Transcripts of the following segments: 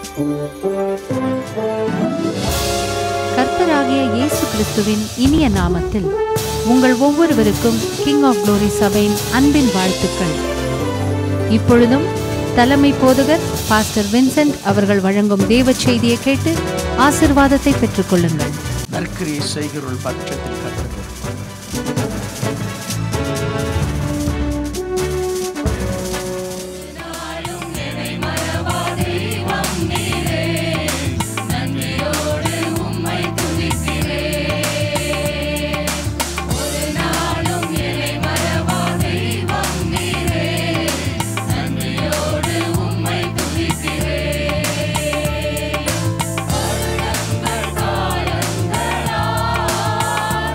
கர்த்தராகிய இயேசு கிறிஸ்துவின் இனிய நாமத்தில் உங்கள் ஒவ்வொருவருக்கும் கிங் ஆஃப் க்ளோரி சபையின் அன்பின் வாழ்த்துக்கள் இப்பொழுதும் தலைமை போதகர் பாஸ்டர் வின்சென்ட் அவர்கள் வழங்கும் தேவ செய்தியை கேட்டு ஆசிர்வாதத்தை பெற்றுக்கொள்ளுங்கள் நற்கிரியை செய்கிறவர்கள் பட்சத்தில் கற்றுக்கொள் காலங்களா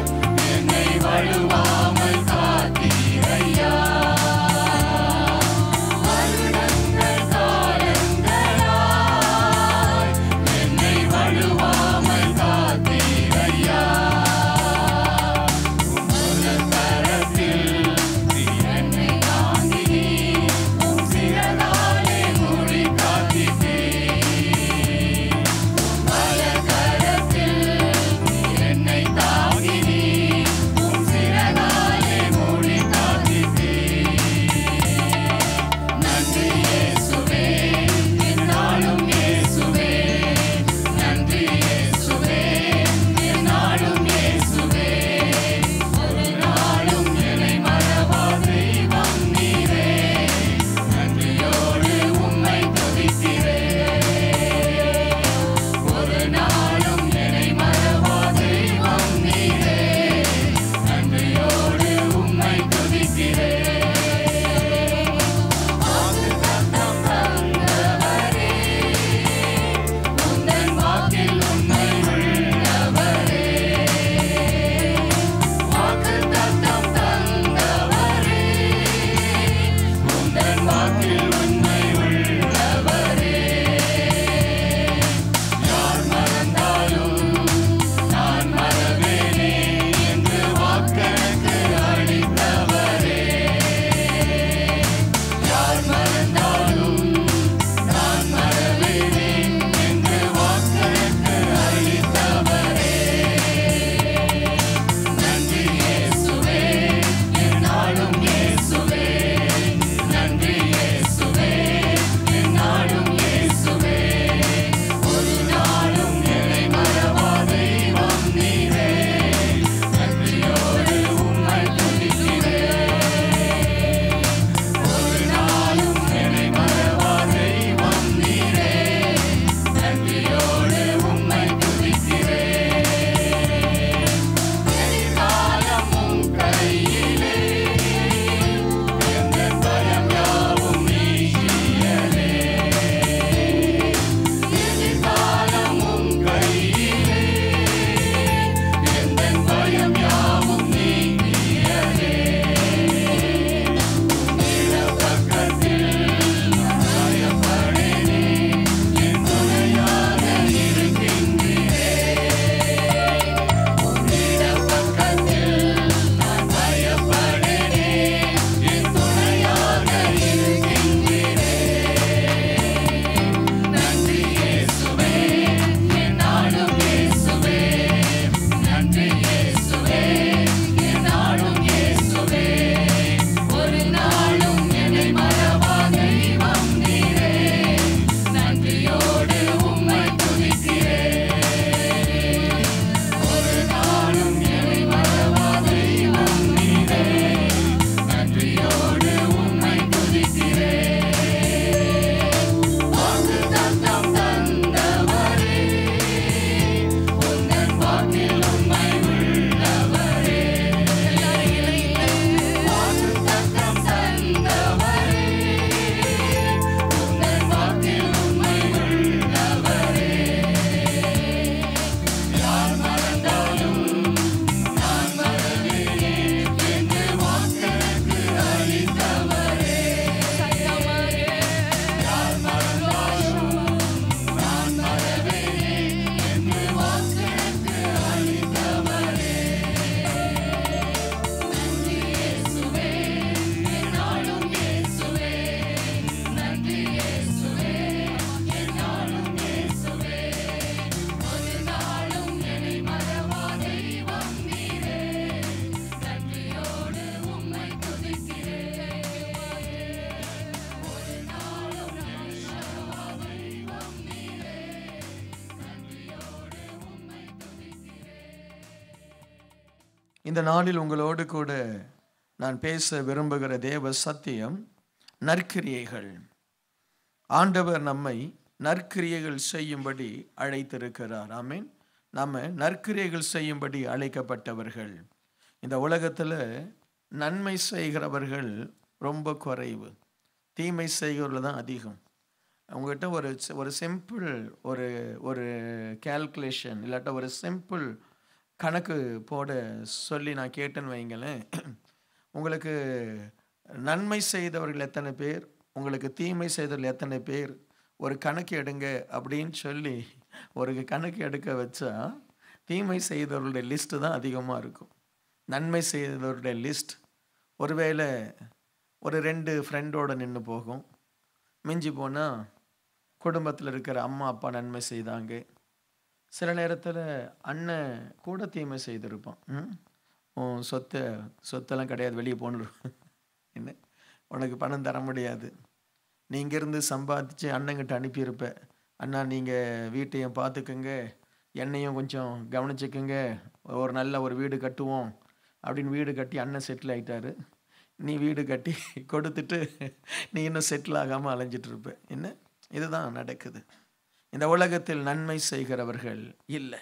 இந்த நாளில் உங்களோடு கூட நான் பேச விரும்புகிற தேவ சத்தியம் நற்கிரியைகள் ஆண்டவர் நம்மை நற்கிரியைகள் செய்யும்படி அழைத்திருக்கிறார் ஆமீன் நம்ம நற்கிரியைகள் செய்யும்படி அழைக்கப்பட்டவர்கள் இந்த உலகத்தில் நன்மை செய்கிறவர்கள் ரொம்ப குறைவு தீமை செய்கிறவர்கள் தான் அதிகம் உங்ககிட்ட ஒரு ஒரு சிம்பிள் ஒரு ஒரு கேல்குலேஷன் இல்லாட்ட ஒரு சிம்பிள் கணக்கு போட சொல்லி நான் கேட்டேன்னு வைங்களேன் உங்களுக்கு நன்மை செய்தவர்கள் எத்தனை பேர் உங்களுக்கு தீமை செய்தவர்கள் எத்தனை பேர் ஒரு கணக்கு எடுங்க அப்படின்னு சொல்லி ஒரு கணக்கு எடுக்க வச்சா தீமை செய்தவர்களுடைய லிஸ்ட்டு தான் அதிகமாக இருக்கும் நன்மை செய்தவருடைய லிஸ்ட் ஒருவேளை ஒரு ரெண்டு ஃப்ரெண்டோடு நின்று போகும் மிஞ்சி போனால் குடும்பத்தில் இருக்கிற அம்மா அப்பா நன்மை செய்தாங்க சில நேரத்தில் அண்ணன் கூட தீமை செய்திருப்பான் ம் உன் சொத்தை சொத்தெல்லாம் கிடையாது வெளியே போன்னு என்ன உனக்கு பணம் தர முடியாது நீ இங்கேருந்து சம்பாதிச்சு அண்ணங்கிட்ட அனுப்பியிருப்ப அண்ணா நீங்கள் வீட்டையும் பார்த்துக்குங்க என்னையும் கொஞ்சம் கவனிச்சுக்குங்க ஒரு நல்ல ஒரு வீடு கட்டுவோம் அப்படின்னு வீடு கட்டி அண்ணன் செட்டில் ஆகிட்டாரு நீ வீடு கட்டி கொடுத்துட்டு நீ இன்னும் செட்டில் ஆகாமல் அலைஞ்சிட்டு இருப்ப என்ன இதுதான் நடக்குது இந்த உலகத்தில் நன்மை செய்கிறவர்கள் இல்லை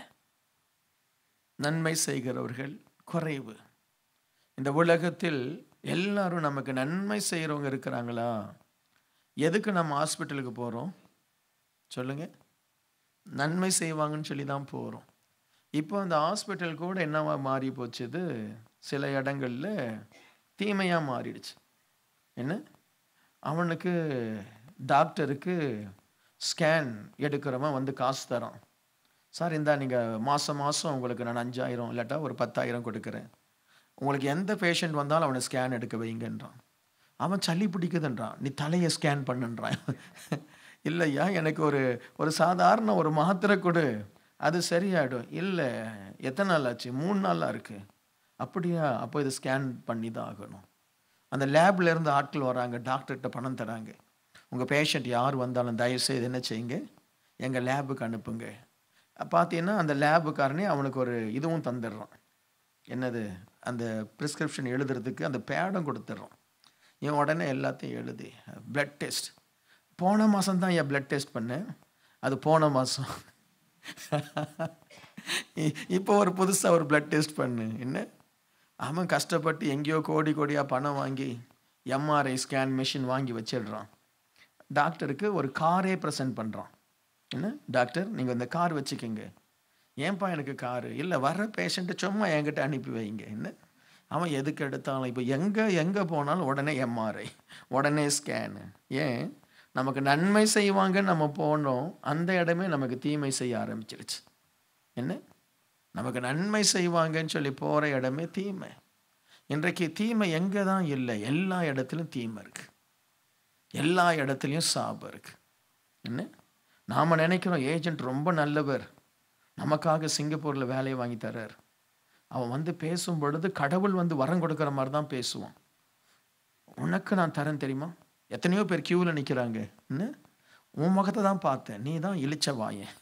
நன்மை செய்கிறவர்கள் குறைவு இந்த உலகத்தில் எல்லாரும் நமக்கு நன்மை செய்கிறவங்க இருக்கிறாங்களா எதுக்கு நம்ம ஹாஸ்பிட்டலுக்கு போகிறோம் சொல்லுங்க நன்மை செய்வாங்கன்னு சொல்லி தான் போகிறோம் இப்போ அந்த ஹாஸ்பிட்டல் கூட என்னவா மாறி போச்சுது சில இடங்களில் தீமையாக மாறிடுச்சு என்ன அவனுக்கு டாக்டருக்கு ஸ்கேன் எடுக்கிறவன் வந்து காசு தரான் சார் இந்தா நீங்கள் மாதம் மாதம் உங்களுக்கு நான் அஞ்சாயிரம் இல்லாட்டா ஒரு பத்தாயிரம் கொடுக்குறேன் உங்களுக்கு எந்த பேஷண்ட் வந்தாலும் அவனை ஸ்கேன் எடுக்க வைங்கன்றான் அவன் சளி பிடிக்குதுன்றான் நீ தலையை ஸ்கேன் பண்ணுன்றான் இல்லையா எனக்கு ஒரு ஒரு சாதாரண ஒரு மாத்திரை கொடு அது சரியாயிடும் இல்லை எத்தனை நாள் ஆச்சு மூணு நாளாக இருக்குது அப்படியா அப்போ இதை ஸ்கேன் பண்ணி தான் ஆகணும் அந்த லேப்ல இருந்து ஆட்கள் வராங்க டாக்டர்கிட்ட பணம் தராங்க உங்கள் பேஷண்ட் யார் வந்தாலும் தயவுசெய்து என்ன செய்யுங்க எங்கள் லேபுக்கு அனுப்புங்க பார்த்தீங்கன்னா அந்த லேபுக்காரனே அவனுக்கு ஒரு இதுவும் தந்துடுறான் என்னது அந்த ப்ரிஸ்கிரிப்ஷன் எழுதுறதுக்கு அந்த பேடும் கொடுத்துட்றான் இவன் உடனே எல்லாத்தையும் எழுதி பிளட் டெஸ்ட் போன மாதம் தான் என் பிளட் டெஸ்ட் பண்ணேன் அது போன மாதம் இப்போ ஒரு புதுசாக ஒரு பிளட் டெஸ்ட் பண்ணு என்ன அவன் கஷ்டப்பட்டு எங்கேயோ கோடி கோடியாக பணம் வாங்கி எம்ஆர்ஐ ஸ்கேன் மிஷின் வாங்கி வச்சிடுறான் டாக்டருக்கு ஒரு காரே ப்ரெசென்ட் பண்ணுறான் என்ன டாக்டர் நீங்கள் இந்த கார் வச்சுக்கோங்க ஏன்பா எனக்கு காரு இல்லை வர்ற பேஷண்ட்டை சும்மா என்கிட்ட அனுப்பி வைங்க என்ன அவன் எதுக்கு எடுத்தாலும் இப்போ எங்கே எங்கே போனாலும் உடனே எம்ஆர்ஐ உடனே ஸ்கேனு ஏன் நமக்கு நன்மை செய்வாங்கன்னு நம்ம போனோம் அந்த இடமே நமக்கு தீமை செய்ய ஆரம்பிச்சிருச்சு என்ன நமக்கு நன்மை செய்வாங்கன்னு சொல்லி போகிற இடமே தீமை இன்றைக்கு தீமை எங்கே தான் இல்லை எல்லா இடத்துலையும் தீமை இருக்கு எல்லா இடத்துலையும் சாபம் இருக்கு என்ன நாம் நினைக்கிறோம் ஏஜென்ட் ரொம்ப நல்லவர் நமக்காக சிங்கப்பூரில் வேலையை வாங்கி தர்றார் அவன் வந்து பேசும் பொழுது கடவுள் வந்து வரம் கொடுக்குற மாதிரி தான் பேசுவான் உனக்கு நான் தரேன் தெரியுமா எத்தனையோ பேர் கியூவில் நிற்கிறாங்க என்ன உன் முகத்தை தான் பார்த்தேன் நீ தான் இழிச்ச வாயன்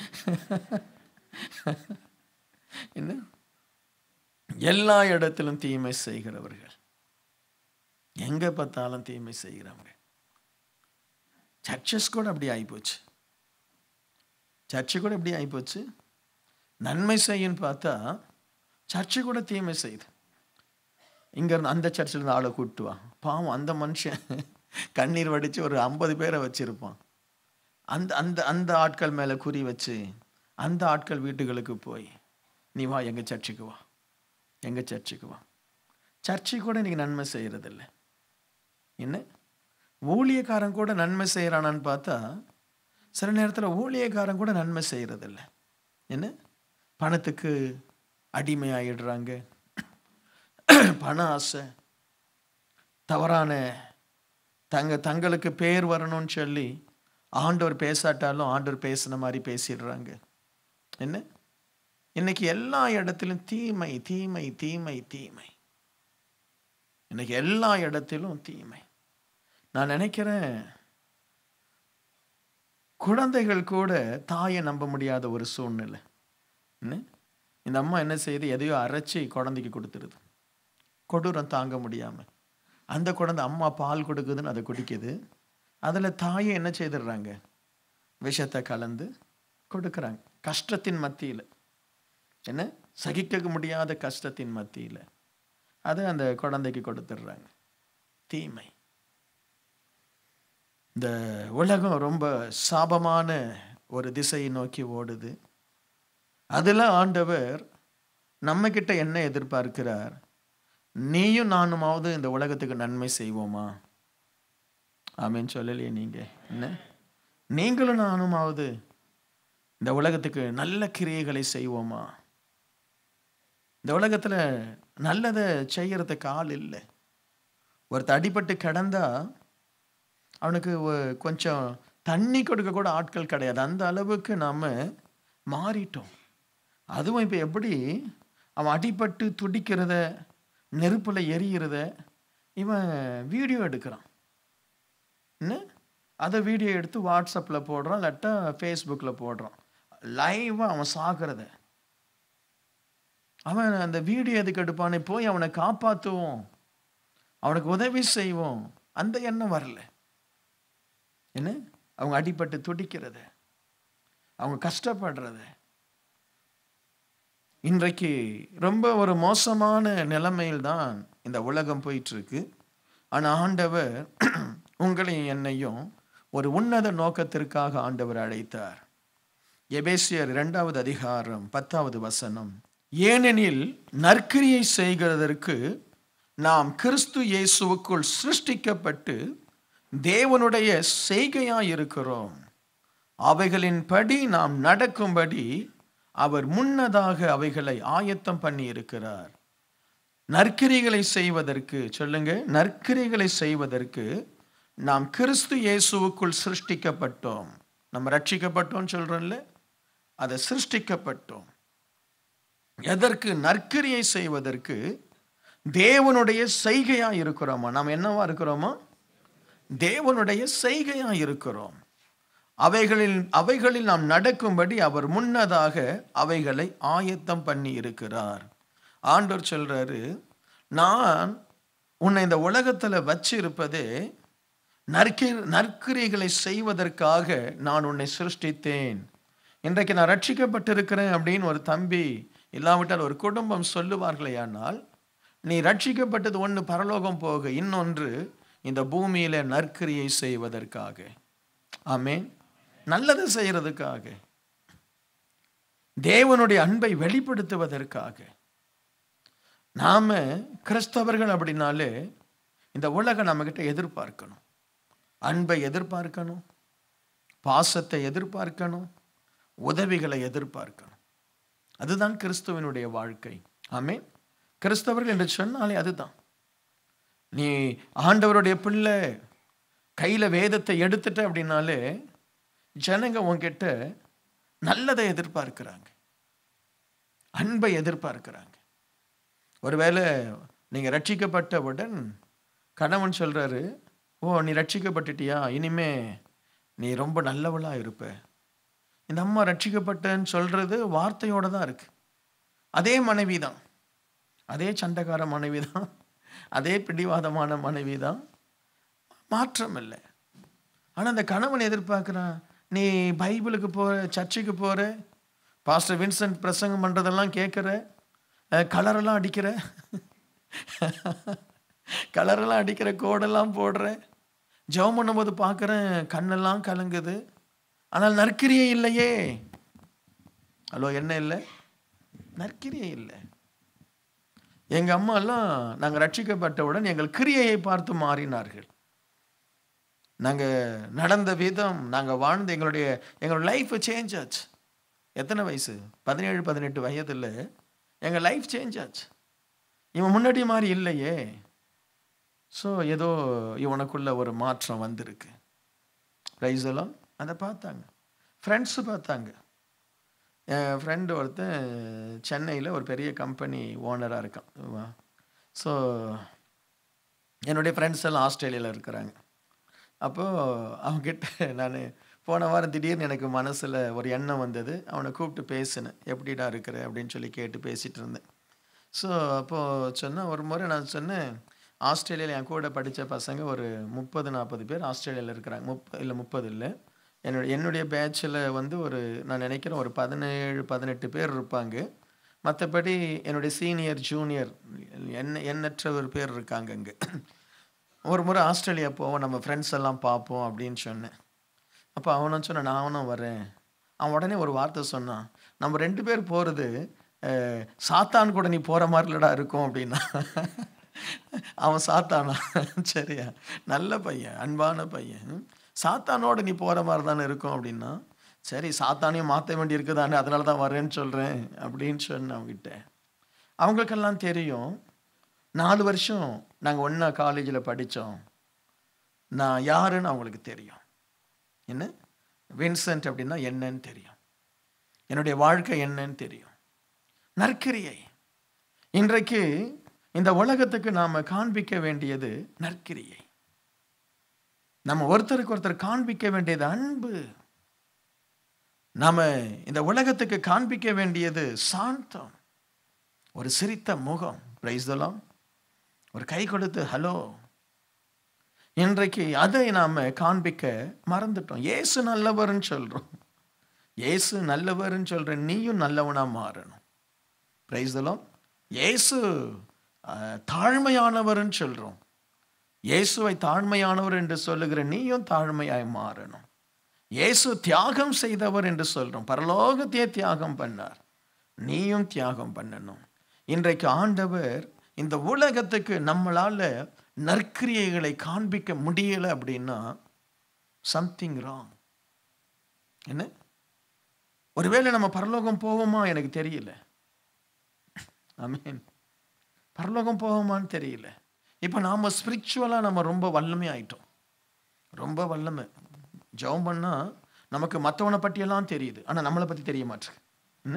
என்ன எல்லா இடத்திலும் தீமை செய்கிறவர்கள் எங்க பார்த்தாலும் தீமை செய்கிறவங்க சர்ச்சஸ் கூட அப்படி ஆகிப்போச்சு சர்ச்சு கூட எப்படி ஆகிப்போச்சு நன்மை செய்யுன்னு பார்த்தா சர்ச்சு கூட தீமை செய்யுது இங்கேருந்து அந்த சர்ச்சில் இருந்து ஆளை கூப்பிட்டு வா பாவம் அந்த மனுஷன் கண்ணீர் வடித்து ஒரு ஐம்பது பேரை வச்சுருப்பான் அந்த அந்த அந்த ஆட்கள் மேலே குறி வச்சு அந்த ஆட்கள் வீட்டுகளுக்கு போய் நீ வா எங்கள் சர்ச்சுக்கு வா எங்கள் சர்ச்சுக்கு வா சர்ச்சை கூட இன்னைக்கு நன்மை செய்கிறதில்ல என்ன ஊழியக்காரன் கூட நன்மை செய்கிறானான்னு பார்த்தா சில நேரத்தில் ஊழியக்காரன் கூட நன்மை செய்கிறதில்ல என்ன பணத்துக்கு அடிமையாயிடுறாங்க பண ஆசை தவறான தங்க தங்களுக்கு பேர் வரணும்னு சொல்லி ஆண்டவர் பேசாட்டாலும் ஆண்டவர் பேசுன மாதிரி பேசிடுறாங்க என்ன இன்னைக்கு எல்லா இடத்திலும் தீமை தீமை தீமை தீமை இன்னைக்கு எல்லா இடத்திலும் தீமை நான் நினைக்கிறேன் குழந்தைகள் கூட தாயை நம்ப முடியாத ஒரு சூழ்நிலை என்ன இந்த அம்மா என்ன செய்யுது எதையோ அரைச்சி குழந்தைக்கு கொடுத்துருது கொடூரம் தாங்க முடியாமல் அந்த குழந்தை அம்மா பால் கொடுக்குதுன்னு அதை குடிக்குது அதில் தாயை என்ன செய்துடுறாங்க விஷத்தை கலந்து கொடுக்குறாங்க கஷ்டத்தின் மத்தியில் என்ன சகிக்க முடியாத கஷ்டத்தின் மத்தியில் அதை அந்த குழந்தைக்கு கொடுத்துடுறாங்க தீமை இந்த உலகம் ரொம்ப சாபமான ஒரு திசையை நோக்கி ஓடுது அதில் ஆண்டவர் நம்மக்கிட்ட என்ன எதிர்பார்க்கிறார் நீயும் நானுமாவது இந்த உலகத்துக்கு நன்மை செய்வோமா ஆமேன்னு சொல்லலையே நீங்கள் என்ன நீங்களும் நானுமாவது இந்த உலகத்துக்கு நல்ல கிரியைகளை செய்வோமா இந்த உலகத்தில் நல்லதை செய்யறதுக்கு ஆள் இல்லை ஒருத்தர் அடிபட்டு கிடந்தா அவனுக்கு ஒ- கொஞ்சம் தண்ணி கொடுக்க கூட ஆட்கள் கிடையாது அந்த அளவுக்கு நாம் மாறிட்டோம் அதுவும் இப்போ எப்படி அவன் அடிபட்டு துடிக்கிறத நெருப்பில் எரியிறத இவன் வீடியோ எடுக்கிறான் என்ன அதை வீடியோ எடுத்து வாட்ஸ்அப்பில் போடுறான் இல்லாட்டா ஃபேஸ்புக்கில் போடுறான் லைவாக அவன் சாகிறத அவன் அந்த வீடியோ எதுக்கு எடுப்பானே போய் அவனை காப்பாற்றுவோம் அவனுக்கு உதவி செய்வோம் அந்த எண்ணம் வரல என்ன அவங்க அடிபட்டு துடிக்கிறத அவங்க கஷ்டப்படுறத இன்றைக்கு ரொம்ப ஒரு மோசமான நிலைமையில் தான் இந்த உலகம் போயிட்டு இருக்கு ஆனால் ஆண்டவர் உங்களையும் என்னையும் ஒரு உன்னத நோக்கத்திற்காக ஆண்டவர் அழைத்தார் எபேசியர் இரண்டாவது அதிகாரம் பத்தாவது வசனம் ஏனெனில் நற்கிரியை செய்கிறதற்கு நாம் கிறிஸ்து இயேசுவுக்குள் சிருஷ்டிக்கப்பட்டு தேவனுடைய செய்கையாய் இருக்கிறோம் அவைகளின்படி நாம் நடக்கும்படி அவர் முன்னதாக அவைகளை ஆயத்தம் பண்ணி இருக்கிறார் நற்கிரிகளை செய்வதற்கு சொல்லுங்க நற்கிரிகளை செய்வதற்கு நாம் கிறிஸ்து இயேசுவுக்குள் சிருஷ்டிக்கப்பட்டோம் நம்ம ரட்சிக்கப்பட்டோம் சொல்றோம்ல அதை சிருஷ்டிக்கப்பட்டோம் எதற்கு நற்கிரியை செய்வதற்கு தேவனுடைய செய்கையா இருக்கிறோமா நாம் என்னவா இருக்கிறோமா தேவனுடைய செய்கையா இருக்கிறோம் அவைகளில் அவைகளில் நாம் நடக்கும்படி அவர் முன்னதாக அவைகளை ஆயத்தம் பண்ணி இருக்கிறார் ஆண்டவர் சொல்றாரு நான் உன்னை இந்த உலகத்துல வச்சிருப்பதே நற்கி நற்கிரிகளை செய்வதற்காக நான் உன்னை சிருஷ்டித்தேன் இன்றைக்கு நான் ரட்சிக்கப்பட்டிருக்கிறேன் அப்படின்னு ஒரு தம்பி இல்லாவிட்டால் ஒரு குடும்பம் சொல்லுவார்களே ஆனால் நீ ரட்சிக்கப்பட்டது ஒன்று பரலோகம் போக இன்னொன்று இந்த பூமியில நற்கிரியை செய்வதற்காக ஆமென் நல்லது செய்யறதுக்காக தேவனுடைய அன்பை வெளிப்படுத்துவதற்காக நாம கிறிஸ்தவர்கள் அப்படின்னாலே இந்த உலகம் நம்மக்கிட்ட எதிர்பார்க்கணும் அன்பை எதிர்பார்க்கணும் பாசத்தை எதிர்பார்க்கணும் உதவிகளை எதிர்பார்க்கணும் அதுதான் கிறிஸ்துவனுடைய வாழ்க்கை ஆமென் கிறிஸ்தவர்கள் என்று சொன்னாலே அதுதான் நீ ஆண்டவருடைய பிள்ளை கையில வேதத்தை எடுத்துட்ட அப்படின்னாலே ஜனங்க உன்கிட்ட நல்லதை எதிர்பார்க்கிறாங்க அன்பை எதிர்பார்க்கிறாங்க ஒருவேளை நீங்க ரட்சிக்கப்பட்டவுடன் கணவன் சொல்றாரு ஓ நீ ரட்சிக்கப்பட்டுட்டியா இனிமே நீ ரொம்ப நல்லவளா இருப்ப இந்த அம்மா ரட்சிக்கப்பட்டேன்னு சொல்றது வார்த்தையோட தான் இருக்கு அதே மனைவி தான் அதே சண்டைக்கார மனைவி தான் அதே பிடிவாதமான மனைவி தான் மாற்றம் இல்லை ஆனால் அந்த கணவன் எதிர்பார்க்குறான் நீ பைபிளுக்கு போகிற சர்ச்சுக்கு போகிற பாஸ்டர் வின்சென்ட் பிரசங்கம் பண்ணுறதெல்லாம் கேட்குற கலரெல்லாம் அடிக்கிற கலரெல்லாம் அடிக்கிற கோடெல்லாம் போடுற ஜெபம் பண்ணும்போது பார்க்குறேன் கண்ணெல்லாம் கலங்குது ஆனால் நற்கிரியே இல்லையே ஹலோ என்ன இல்லை நற்கிரியே இல்லை எங்கள் அம்மா எல்லாம் நாங்கள் ரட்சிக்கப்பட்டவுடன் எங்கள் கிரியையை பார்த்து மாறினார்கள் நாங்கள் நடந்த விதம் நாங்கள் வாழ்ந்த எங்களுடைய எங்களோட லைஃப் சேஞ்ச் ஆச்சு எத்தனை வயசு பதினேழு பதினெட்டு வயதில் எங்கள் லைஃப் சேஞ்ச் ஆச்சு இவன் முன்னாடி மாதிரி இல்லையே ஸோ ஏதோ இவனுக்குள்ள ஒரு மாற்றம் வந்திருக்கு ரைஸ் எல்லாம் அதை பார்த்தாங்க ஃப்ரெண்ட்ஸு பார்த்தாங்க என் ஃப்ரெண்டு ஒருத்தன் சென்னையில் ஒரு பெரிய கம்பெனி ஓனராக இருக்கான் ஸோ என்னுடைய ஃப்ரெண்ட்ஸ் எல்லாம் ஆஸ்திரேலியாவில் இருக்கிறாங்க அப்போது அவங்ககிட்ட நான் போன வாரம் திடீர்னு எனக்கு மனசில் ஒரு எண்ணம் வந்தது அவனை கூப்பிட்டு பேசினேன் எப்படிடா இருக்கிற அப்படின்னு சொல்லி கேட்டு பேசிகிட்டு இருந்தேன் ஸோ அப்போது சொன்னேன் ஒரு முறை நான் சொன்னேன் ஆஸ்திரேலியாவில் என் கூட படித்த பசங்க ஒரு முப்பது நாற்பது பேர் ஆஸ்திரேலியாவில் இருக்கிறாங்க முப்ப இல்லை முப்பது இல்லை என்னுடைய என்னுடைய பேட்சில் வந்து ஒரு நான் நினைக்கிறேன் ஒரு பதினேழு பதினெட்டு பேர் இருப்பாங்க மற்றபடி என்னுடைய சீனியர் ஜூனியர் எண்ண எண்ணற்ற ஒரு பேர் இருக்காங்க இங்கே ஒரு முறை ஆஸ்திரேலியா போவோம் நம்ம ஃப்ரெண்ட்ஸ் எல்லாம் பார்ப்போம் அப்படின்னு சொன்னேன் அப்போ அவனும் சொன்னான் நானும் வரேன் அவன் உடனே ஒரு வார்த்தை சொன்னான் நம்ம ரெண்டு பேர் போகிறது சாத்தான் கூட நீ போகிற மாதிரிலடா இருக்கும் அப்படின்னா அவன் சாத்தானா சரியா நல்ல பையன் அன்பான பையன் சாத்தானோட நீ போகிற மாதிரி தானே இருக்கும் அப்படின்னா சரி சாத்தானையும் மாற்ற வேண்டி இருக்குதானே அதனால தான் வரேன்னு சொல்கிறேன் அப்படின்னு சொன்னேன் அவங்ககிட்ட அவங்களுக்கெல்லாம் தெரியும் நாலு வருஷம் நாங்கள் ஒன்றா காலேஜில் படித்தோம் நான் யாருன்னு அவங்களுக்கு தெரியும் என்ன வின்சென்ட் அப்படின்னா என்னன்னு தெரியும் என்னுடைய வாழ்க்கை என்னன்னு தெரியும் நற்கிரியை இன்றைக்கு இந்த உலகத்துக்கு நாம் காண்பிக்க வேண்டியது நற்கிரியை நம்ம ஒருத்தருக்கு ஒருத்தர் காண்பிக்க வேண்டியது அன்பு நாம இந்த உலகத்துக்கு காண்பிக்க வேண்டியது சாந்தம் ஒரு சிரித்த முகம் பிரைஸ்தலாம் ஒரு கை கொடுத்து ஹலோ இன்றைக்கு அதை நாம காண்பிக்க மறந்துட்டோம் இயேசு நல்லவர்னு சொல்றோம் இயேசு நல்லவர்னு சொல்ற நீயும் நல்லவனா மாறணும் பிரைஸ்தலாம் இயேசு அஹ், தாழ்மையானவர்னு சொல்றோம் இயேசுவை தாழ்மையானவர் என்று சொல்லுகிற நீயும் தாழ்மையாய் மாறணும் இயேசு தியாகம் செய்தவர் என்று சொல்றோம் பரலோகத்தையே தியாகம் பண்ணார் நீயும் தியாகம் பண்ணணும் இன்றைக்கு ஆண்டவர் இந்த உலகத்துக்கு நம்மளால நற்கிரியைகளை காண்பிக்க முடியல அப்படின்னா சம்திங் ராங் என்ன ஒருவேளை நம்ம பரலோகம் போவோமா எனக்கு தெரியல ஆமென் பரலோகம் போவோமான்னு தெரியல இப்போ நாம ஸ்பிரிச்சுவலாக நம்ம ரொம்ப வல்லமை ஆயிட்டோம் ரொம்ப வல்லமை ஜெபம் பண்ணா நமக்கு மற்றவனை பற்றியெல்லாம் தெரியுது ஆனால் நம்மளை பற்றி தெரிய மாட்டேங்குது என்ன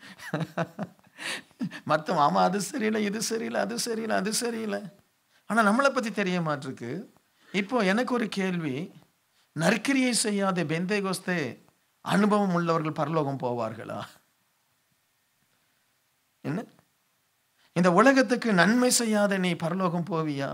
மற்றவன் ஆமாம் அது சரியில்லை இது சரியில்லை அது சரியில்லை அது சரியில்லை ஆனால் நம்மளை பற்றி தெரிய மாட்டிருக்கு இப்போ எனக்கு ஒரு கேள்வி நற்கிரியை செய்யாத பெந்தை கோஸ்தே அனுபவம் உள்ளவர்கள் பரலோகம் போவார்களா என்ன இந்த உலகத்துக்கு நன்மை செய்யாத நீ பரலோகம் போவியா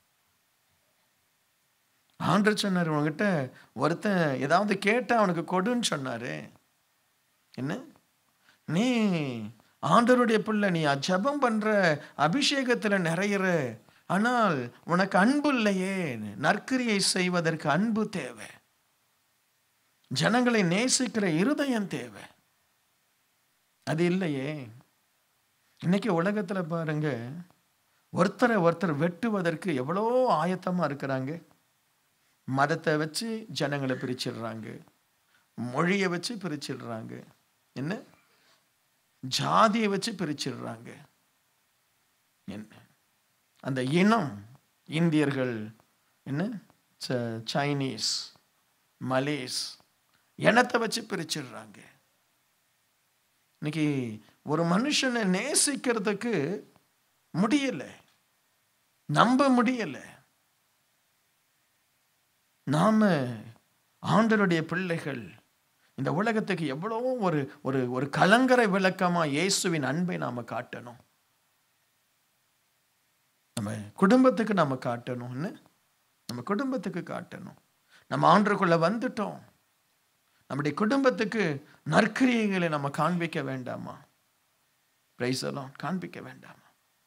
ஆண்டு சொன்னார் உன்கிட்ட ஒருத்தன் ஏதாவது கேட்டா அவனுக்கு கொடுன்னு சொன்னாரு என்ன நீ ஆண்டவருடைய பிள்ளை நீ ஜெபம் பண்ற அபிஷேகத்துல நிறையிற ஆனால் உனக்கு அன்பு இல்லையே நற்கிரியை செய்வதற்கு அன்பு தேவை ஜனங்களை நேசிக்கிற இருதயம் தேவை அது இல்லையே இன்னைக்கு உலகத்துல பாருங்க ஒருத்தரை ஒருத்தர் வெட்டுவதற்கு எவ்வளோ ஆயத்தமா இருக்கிறாங்க மதத்தை வச்சு ஜனங்களை பிரிச்சிடுறாங்க மொழியை வச்சு பிரிச்சிடுறாங்க என்ன ஜாதியை வச்சு பிரிச்சிடுறாங்க என்ன அந்த இனம் இந்தியர்கள் என்ன ச- சைனீஸ் மலேஸ் இனத்தை வச்சு பிரிச்சிடுறாங்க இன்னைக்கு ஒரு மனுஷனை நேசிக்கிறதுக்கு முடியல நம்ப முடியல நாம ஆண்டருடைய பிள்ளைகள் இந்த உலகத்துக்கு எவ்வளோ ஒரு ஒரு ஒரு கலங்கரை விளக்கமா இயேசுவின் அன்பை நாம காட்டணும் நம்ம குடும்பத்துக்கு நாம காட்டணும்னு நம்ம குடும்பத்துக்கு காட்டணும் நம்ம ஆண்டருக்குள்ள வந்துட்டோம் நம்முடைய குடும்பத்துக்கு நற்கிரியைகளை நம்ம காண்பிக்க வேண்டாமா பிரைஸ் எல்லாம் காண்பிக்க வேண்டாமா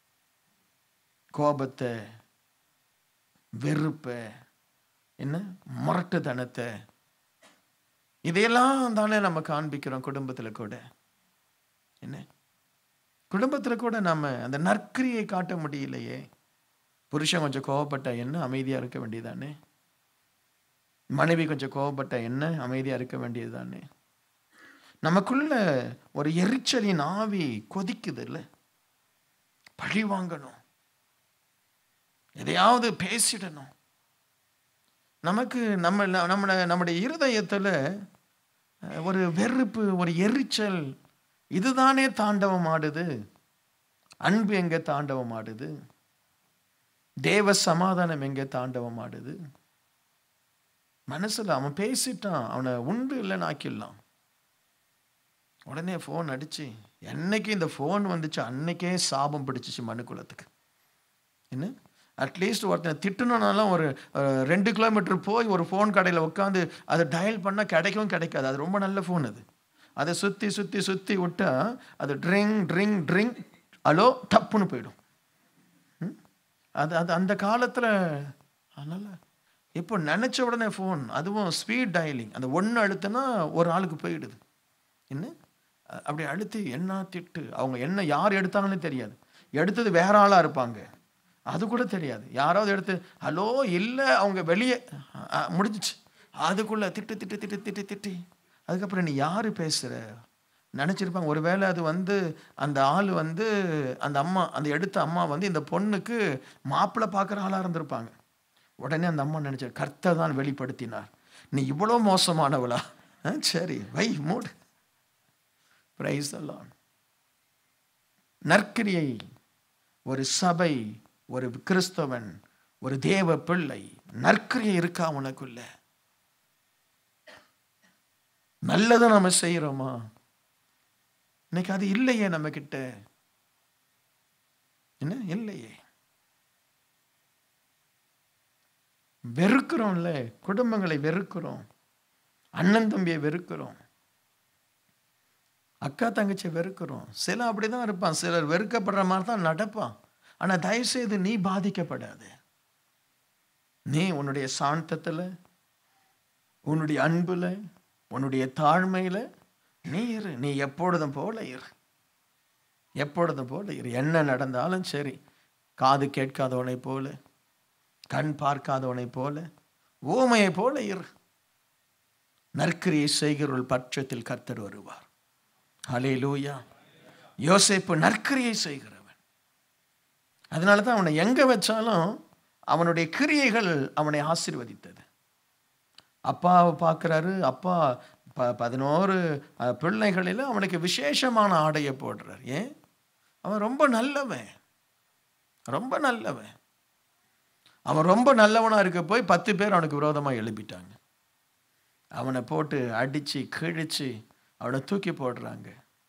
கோபத்தை வெறுப்பை என்ன முரட்டுத்தனத்தை இதையெல்லாம் தானே நம்ம காண்பிக்கிறோம் குடும்பத்துல கூட என்ன குடும்பத்துல கூட நம்ம அந்த நற்கிரியை காட்ட முடியலையே புருஷன் கொஞ்சம் கோவப்பட்டா என்ன அமைதியா இருக்க வேண்டியதானே மனைவி கொஞ்சம் கோவப்பட்டா என்ன அமைதியா இருக்க வேண்டியதுதானே நமக்குள்ள ஒரு எரிச்சலின் ஆவி கொதிக்குது இல்ல பழி வாங்கணும் எதையாவது பேசிடணும் நமக்கு நம்ம நம்ம நம்முடைய இருதயத்துல அஹ், ஒரு வெறுப்பு ஒரு எரிச்சல் இதுதானே தாண்டவம் ஆடுது அன்பு எங்க தாண்டவம் ஆடுது தேவ சமாதானம் எங்க தாண்டவம் ஆடுது மனசுல அவன் பேசிட்டான் அவனை உண்டு இல்லைன்னு ஆக்கிடலாம் உடனே ஃபோன் அடிச்சு என்னைக்கு இந்த ஃபோன் வந்துச்சு அன்னைக்கே சாபம் பிடிச்சிச்சு மனுக்குலத்துக்கு என்ன அட்லீஸ்ட் ஒருத்தனை திட்டணும்னாலும் ஒரு அஹ், ரெண்டு கிலோமீட்டர் போய் ஒரு ஃபோன் கடையில் உட்காந்து அதை டயல் பண்ணால் கிடைக்கவும் கிடைக்காது அது ரொம்ப நல்ல ஃபோன் அது அதை சுற்றி சுற்றி சுற்றி விட்டா அது ட்ரிங் ட்ரிங் ட்ரிங் அலோ டப்புன்னு போயிடும் ம்? அது அது அந்த காலத்தில் அதனால் இப்போ நினச்ச உடனே ஃபோன் அதுவும் ஸ்பீட் டயலிங் அந்த ஒன்று அழுத்தினா ஒரு ஆளுக்கு போயிடுது என்ன அ- அப்படி அழுத்தி என்ன திட்டு அவங்க என்ன யார் எடுத்தாங்கன்னு தெரியாது எடுத்தது வேற ஆளாக இருப்பாங்க அது கூட தெரியாது யாராவது எடுத்து ஹலோ இல்லை அவங்க வெளியே அ, முடிஞ்சிச்சு அதுக்குள்ளே திட்டு திட்டு திட்டு திட்டு திட்டி அதுக்கப்புறம் நீ யார் பேசுகிற நினச்சிருப்பாங்க ஒருவேளை அது வந்து அந்த ஆள் வந்து அந்த அம்மா அந்த எடுத்த அம்மா வந்து இந்த பொண்ணுக்கு மாப்பிள்ளை பார்க்குற ஆளாக இருந்திருப்பாங்க உடனே அந்த அம்மா நினைச்ச கர்த்தர் தான் வெளிப்படுத்தினார் நீ இவ்வளோ மோசமானவளா ஆ, சரி வை மூடு பிரைஸ் எல்லாம் நற்கிரியை ஒரு சபை ஒரு கிறிஸ்தவன் ஒரு தேவ பிள்ளை நற்கிரியை இருக்கா உனக்குள்ள நல்லதை நம்ம செய்யறோமா இன்னைக்கு அது இல்லையே நம்ம கிட்ட என்ன இல்லையே வெறுக்கிறோம்ல குடும்பங்களை வெறுக்கிறோம் அண்ணன் தம்பியை வெறுக்கிறோம் அக்கா தங்கச்சியை வெறுக்கிறோம் சில அப்படிதான் இருப்பான் சிலர் வெறுக்கப்படுற மாதிரி தான் நடப்பான் ஆனா தயவுசெய்து நீ பாதிக்கப்படாது நீ உன்னுடைய சாந்தத்துல உன்னுடைய அன்புல உன்னுடைய தாழ்மையில நீ இரு நீ எப்பொழுதும் போல இரு எப்பொழுதும் போல இரு என்ன நடந்தாலும் சரி காது கேட்காதவனை போல கண் பார்க்காதவனை போல ஊமையை போல இரு நற்கிரியை செய்கிறவள் பட்சத்தில் கர்த்தர் வருவார் ஹலே லூயா யோசேப்பு நற்கிரியை செய்கிறவன் அதனால தான் அவனை எங்க வச்சாலும் அவனுடைய கிரியைகள் அவனை ஆசீர்வதித்தது அப்பாவை பார்க்குறாரு அப்பா ப பதினோரு அஹ், பிள்ளைகளில் அவனுக்கு விசேஷமான ஆடையை போடுறார் ஏன் அவன் ரொம்ப நல்லவன் ரொம்ப நல்லவன் அவன் ரொம்ப நல்லவனா இருக்க போய் பத்து பேர் அவனுக்கு விரோதமா எழுப்பிட்டாங்க அவனை போட்டு அடிச்சு கிழிச்சு அவனை தூக்கி போடுறாங்க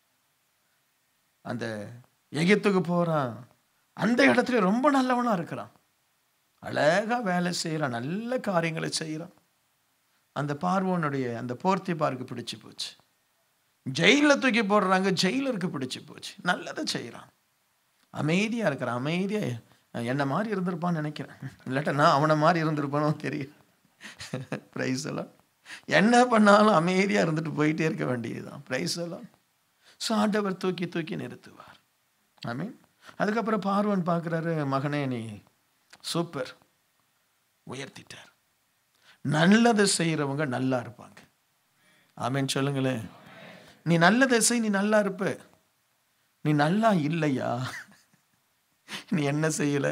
அந்த எகிப்துக்கு போறான் அந்த இடத்துல ரொம்ப நல்லவனா இருக்கிறான் அழகா வேலை செய்யறான் நல்ல காரியங்களை செய்யறான் அந்த பார்வோனுடைய அந்த போர்த்தி பார்க்கு பிடிச்சு போச்சு ஜெயிலில் தூக்கி போடுறாங்க ஜெயிலருக்கு பிடிச்சு போச்சு நல்லதை செய்கிறான் அமைதியாக இருக்கிறான் அமைதியாக என்ன மாதிரி இருந்திருப்பான்னு நினைக்கிறேன் இல்லாட்டா நான் அவனை மாதிரி இருந்திருப்பானோ தெரியும் ப்ரைஸ் எல்லாம் என்ன பண்ணாலும் அமைதியாக இருந்துட்டு போயிட்டே இருக்க வேண்டியதுதான் ப்ரைஸ் எல்லாம் ஸோ ஆண்டவர் தூக்கி தூக்கி நிறுத்துவார் ஐ மீன் அதுக்கப்புறம் பார்வன் பார்க்குறாரு மகனே நீ சூப்பர் உயர்த்திட்டார் நல்லதை செய்கிறவங்க நல்லா இருப்பாங்க ஆமேன்னு சொல்லுங்களேன் நீ நல்லதை செய் நீ நல்லா இருப்ப நீ நல்லா இல்லையா நீ என்ன செய்யல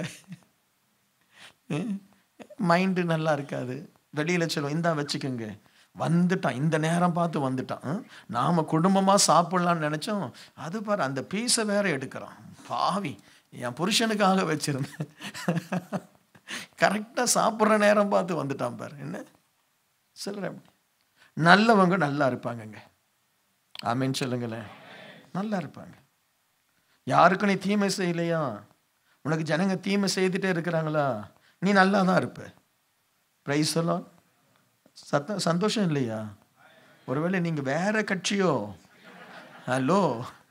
மைண்டு நல்லா இருக்காது வெளியில சொல்லுவோம் இந்தா வச்சுக்கோங்க வந்துட்டான் இந்த நேரம் பார்த்து வந்துட்டான் ம்? நாம குடும்பமா சாப்பிடலாம்னு நினைச்சோம் அது பாரு அந்த பீஸை வேற எடுக்கிறான் பாவி என் புருஷனுக்காக வச்சிருந்தேன் கரெக்டா சாப்பிட்ற நேரம் பார்த்து வந்துட்டான் பாரு என்ன சொல்றேன் நல்லவங்க நல்லா இருப்பாங்கங்க ஆமீன் சொல்லுங்களேன் நல்லா இருப்பாங்க யாருக்கும் நீ தீமை செய்யலையா உனக்கு ஜனங்க தீமை செய்துட்டே இருக்கிறாங்களா நீ நல்லா தான் இருப்ப ப்ரைஸ் எல்லாம் சத்தம் சந்தோஷம் இல்லையா ஒருவேளை நீங்க வேற கட்சியோ ஹலோ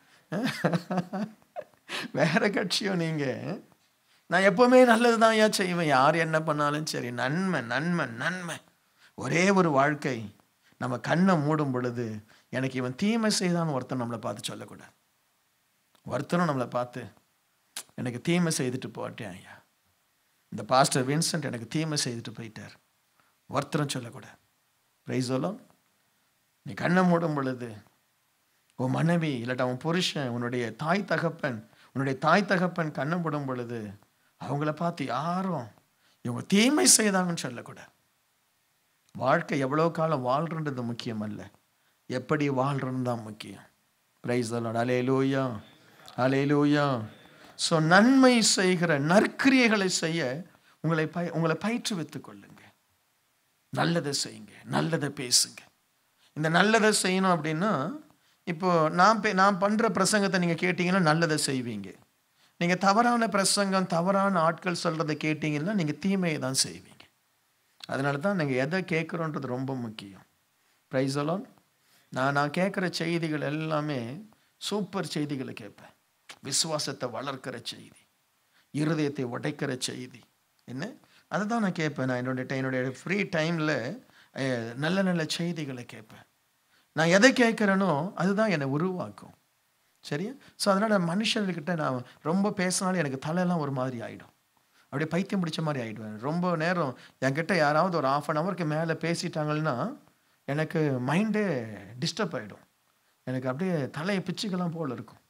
வேற கட்சியோ நீங்க நான் எப்பவுமே நல்லது தான் ஏன் செய்வேன் யார் என்ன பண்ணாலும் சரி நன்மை நன்மை நன்மை ஒரே ஒரு வாழ்க்கை நம்ம கண்ணை மூடும் பொழுது எனக்கு இவன் தீமை செய்தான்னு ஒருத்தன் நம்மளை பார்த்து சொல்லக்கூடாது ஒருத்தரும் நம்மளை பார்த்து எனக்கு தீமை செய்துட்டு போட்டேன் ஐயா இந்த பாஸ்டர் வின்சென்ட் எனக்கு தீமை செய்துட்டு போயிட்டார் ஒருத்தரும் சொல்லக்கூடாது பிரைஸோலம் நீ கண்ணை மூடும் பொழுது உன் மனைவி இல்லாட்டா உன் புருஷன் உன்னுடைய தாய் தகப்பன் உன்னுடைய தாய் தகப்பன் கண்ணை மூடும் பொழுது அவங்கள பார்த்து யாரும் இவங்க தீமை செய்தாங்கன்னு சொல்லக்கூடாது வாழ்க்கை எவ்வளோ காலம் வாழ்றன்றது முக்கியம் அல்ல எப்படி வாழ்றன்னு தான் முக்கியம் பிரைஸ் அலே லூயா அலே லூயா ஸோ நன்மை செய்கிற நற்கிரியைகளை செய்ய உங்களை பய உங்களை பயிற்றுவித்துக் கொள்ளுங்க நல்லதை செய்யுங்க நல்லதை பேசுங்க இந்த நல்லதை செய்யணும் அப்படின்னா இப்போ நான் பே நான் பண்ணுற பிரசங்கத்தை நீங்கள் கேட்டிங்கன்னா நல்லதை செய்வீங்க நீங்கள் தவறான பிரசங்கம் தவறான ஆட்கள் சொல்கிறத கேட்டிங்கன்னா நீங்கள் தீமையை தான் செய்வீங்க அதனால தான் நீங்கள் எதை கேட்குறோன்றது ரொம்ப முக்கியம் ப்ரைஸலாம் நான் நான் கேட்குற செய்திகள் எல்லாமே சூப்பர் செய்திகளை கேட்பேன் விசுவாசத்தை வளர்க்கிற செய்தி இருதயத்தை உடைக்கிற செய்தி என்ன அதை தான் நான் கேட்பேன் நான் என்னுடைய ti- என்னுடைய ஃப்ரீ டைமில் நல்ல நல்ல செய்திகளை கேட்பேன் நான் எதை கேட்குறேனோ அதுதான் என்னை உருவாக்கும் சரியா ஸோ அதனால் மனுஷர்கிட்ட நான் ரொம்ப பேசினாலும் எனக்கு தலையெல்லாம் ஒரு மாதிரி ஆகிடும் அப்படியே பைத்தியம் பிடிச்ச மாதிரி ஆகிடுவேன் ரொம்ப நேரம் என்கிட்ட யாராவது ஒரு ஆஃப் அன் ஹவருக்கு மேலே பேசிட்டாங்கன்னா எனக்கு மைண்டே டிஸ்டர்ப் ஆகிடும் எனக்கு அப்படியே தலையை பிச்சுக்கலாம் போல் இருக்கும்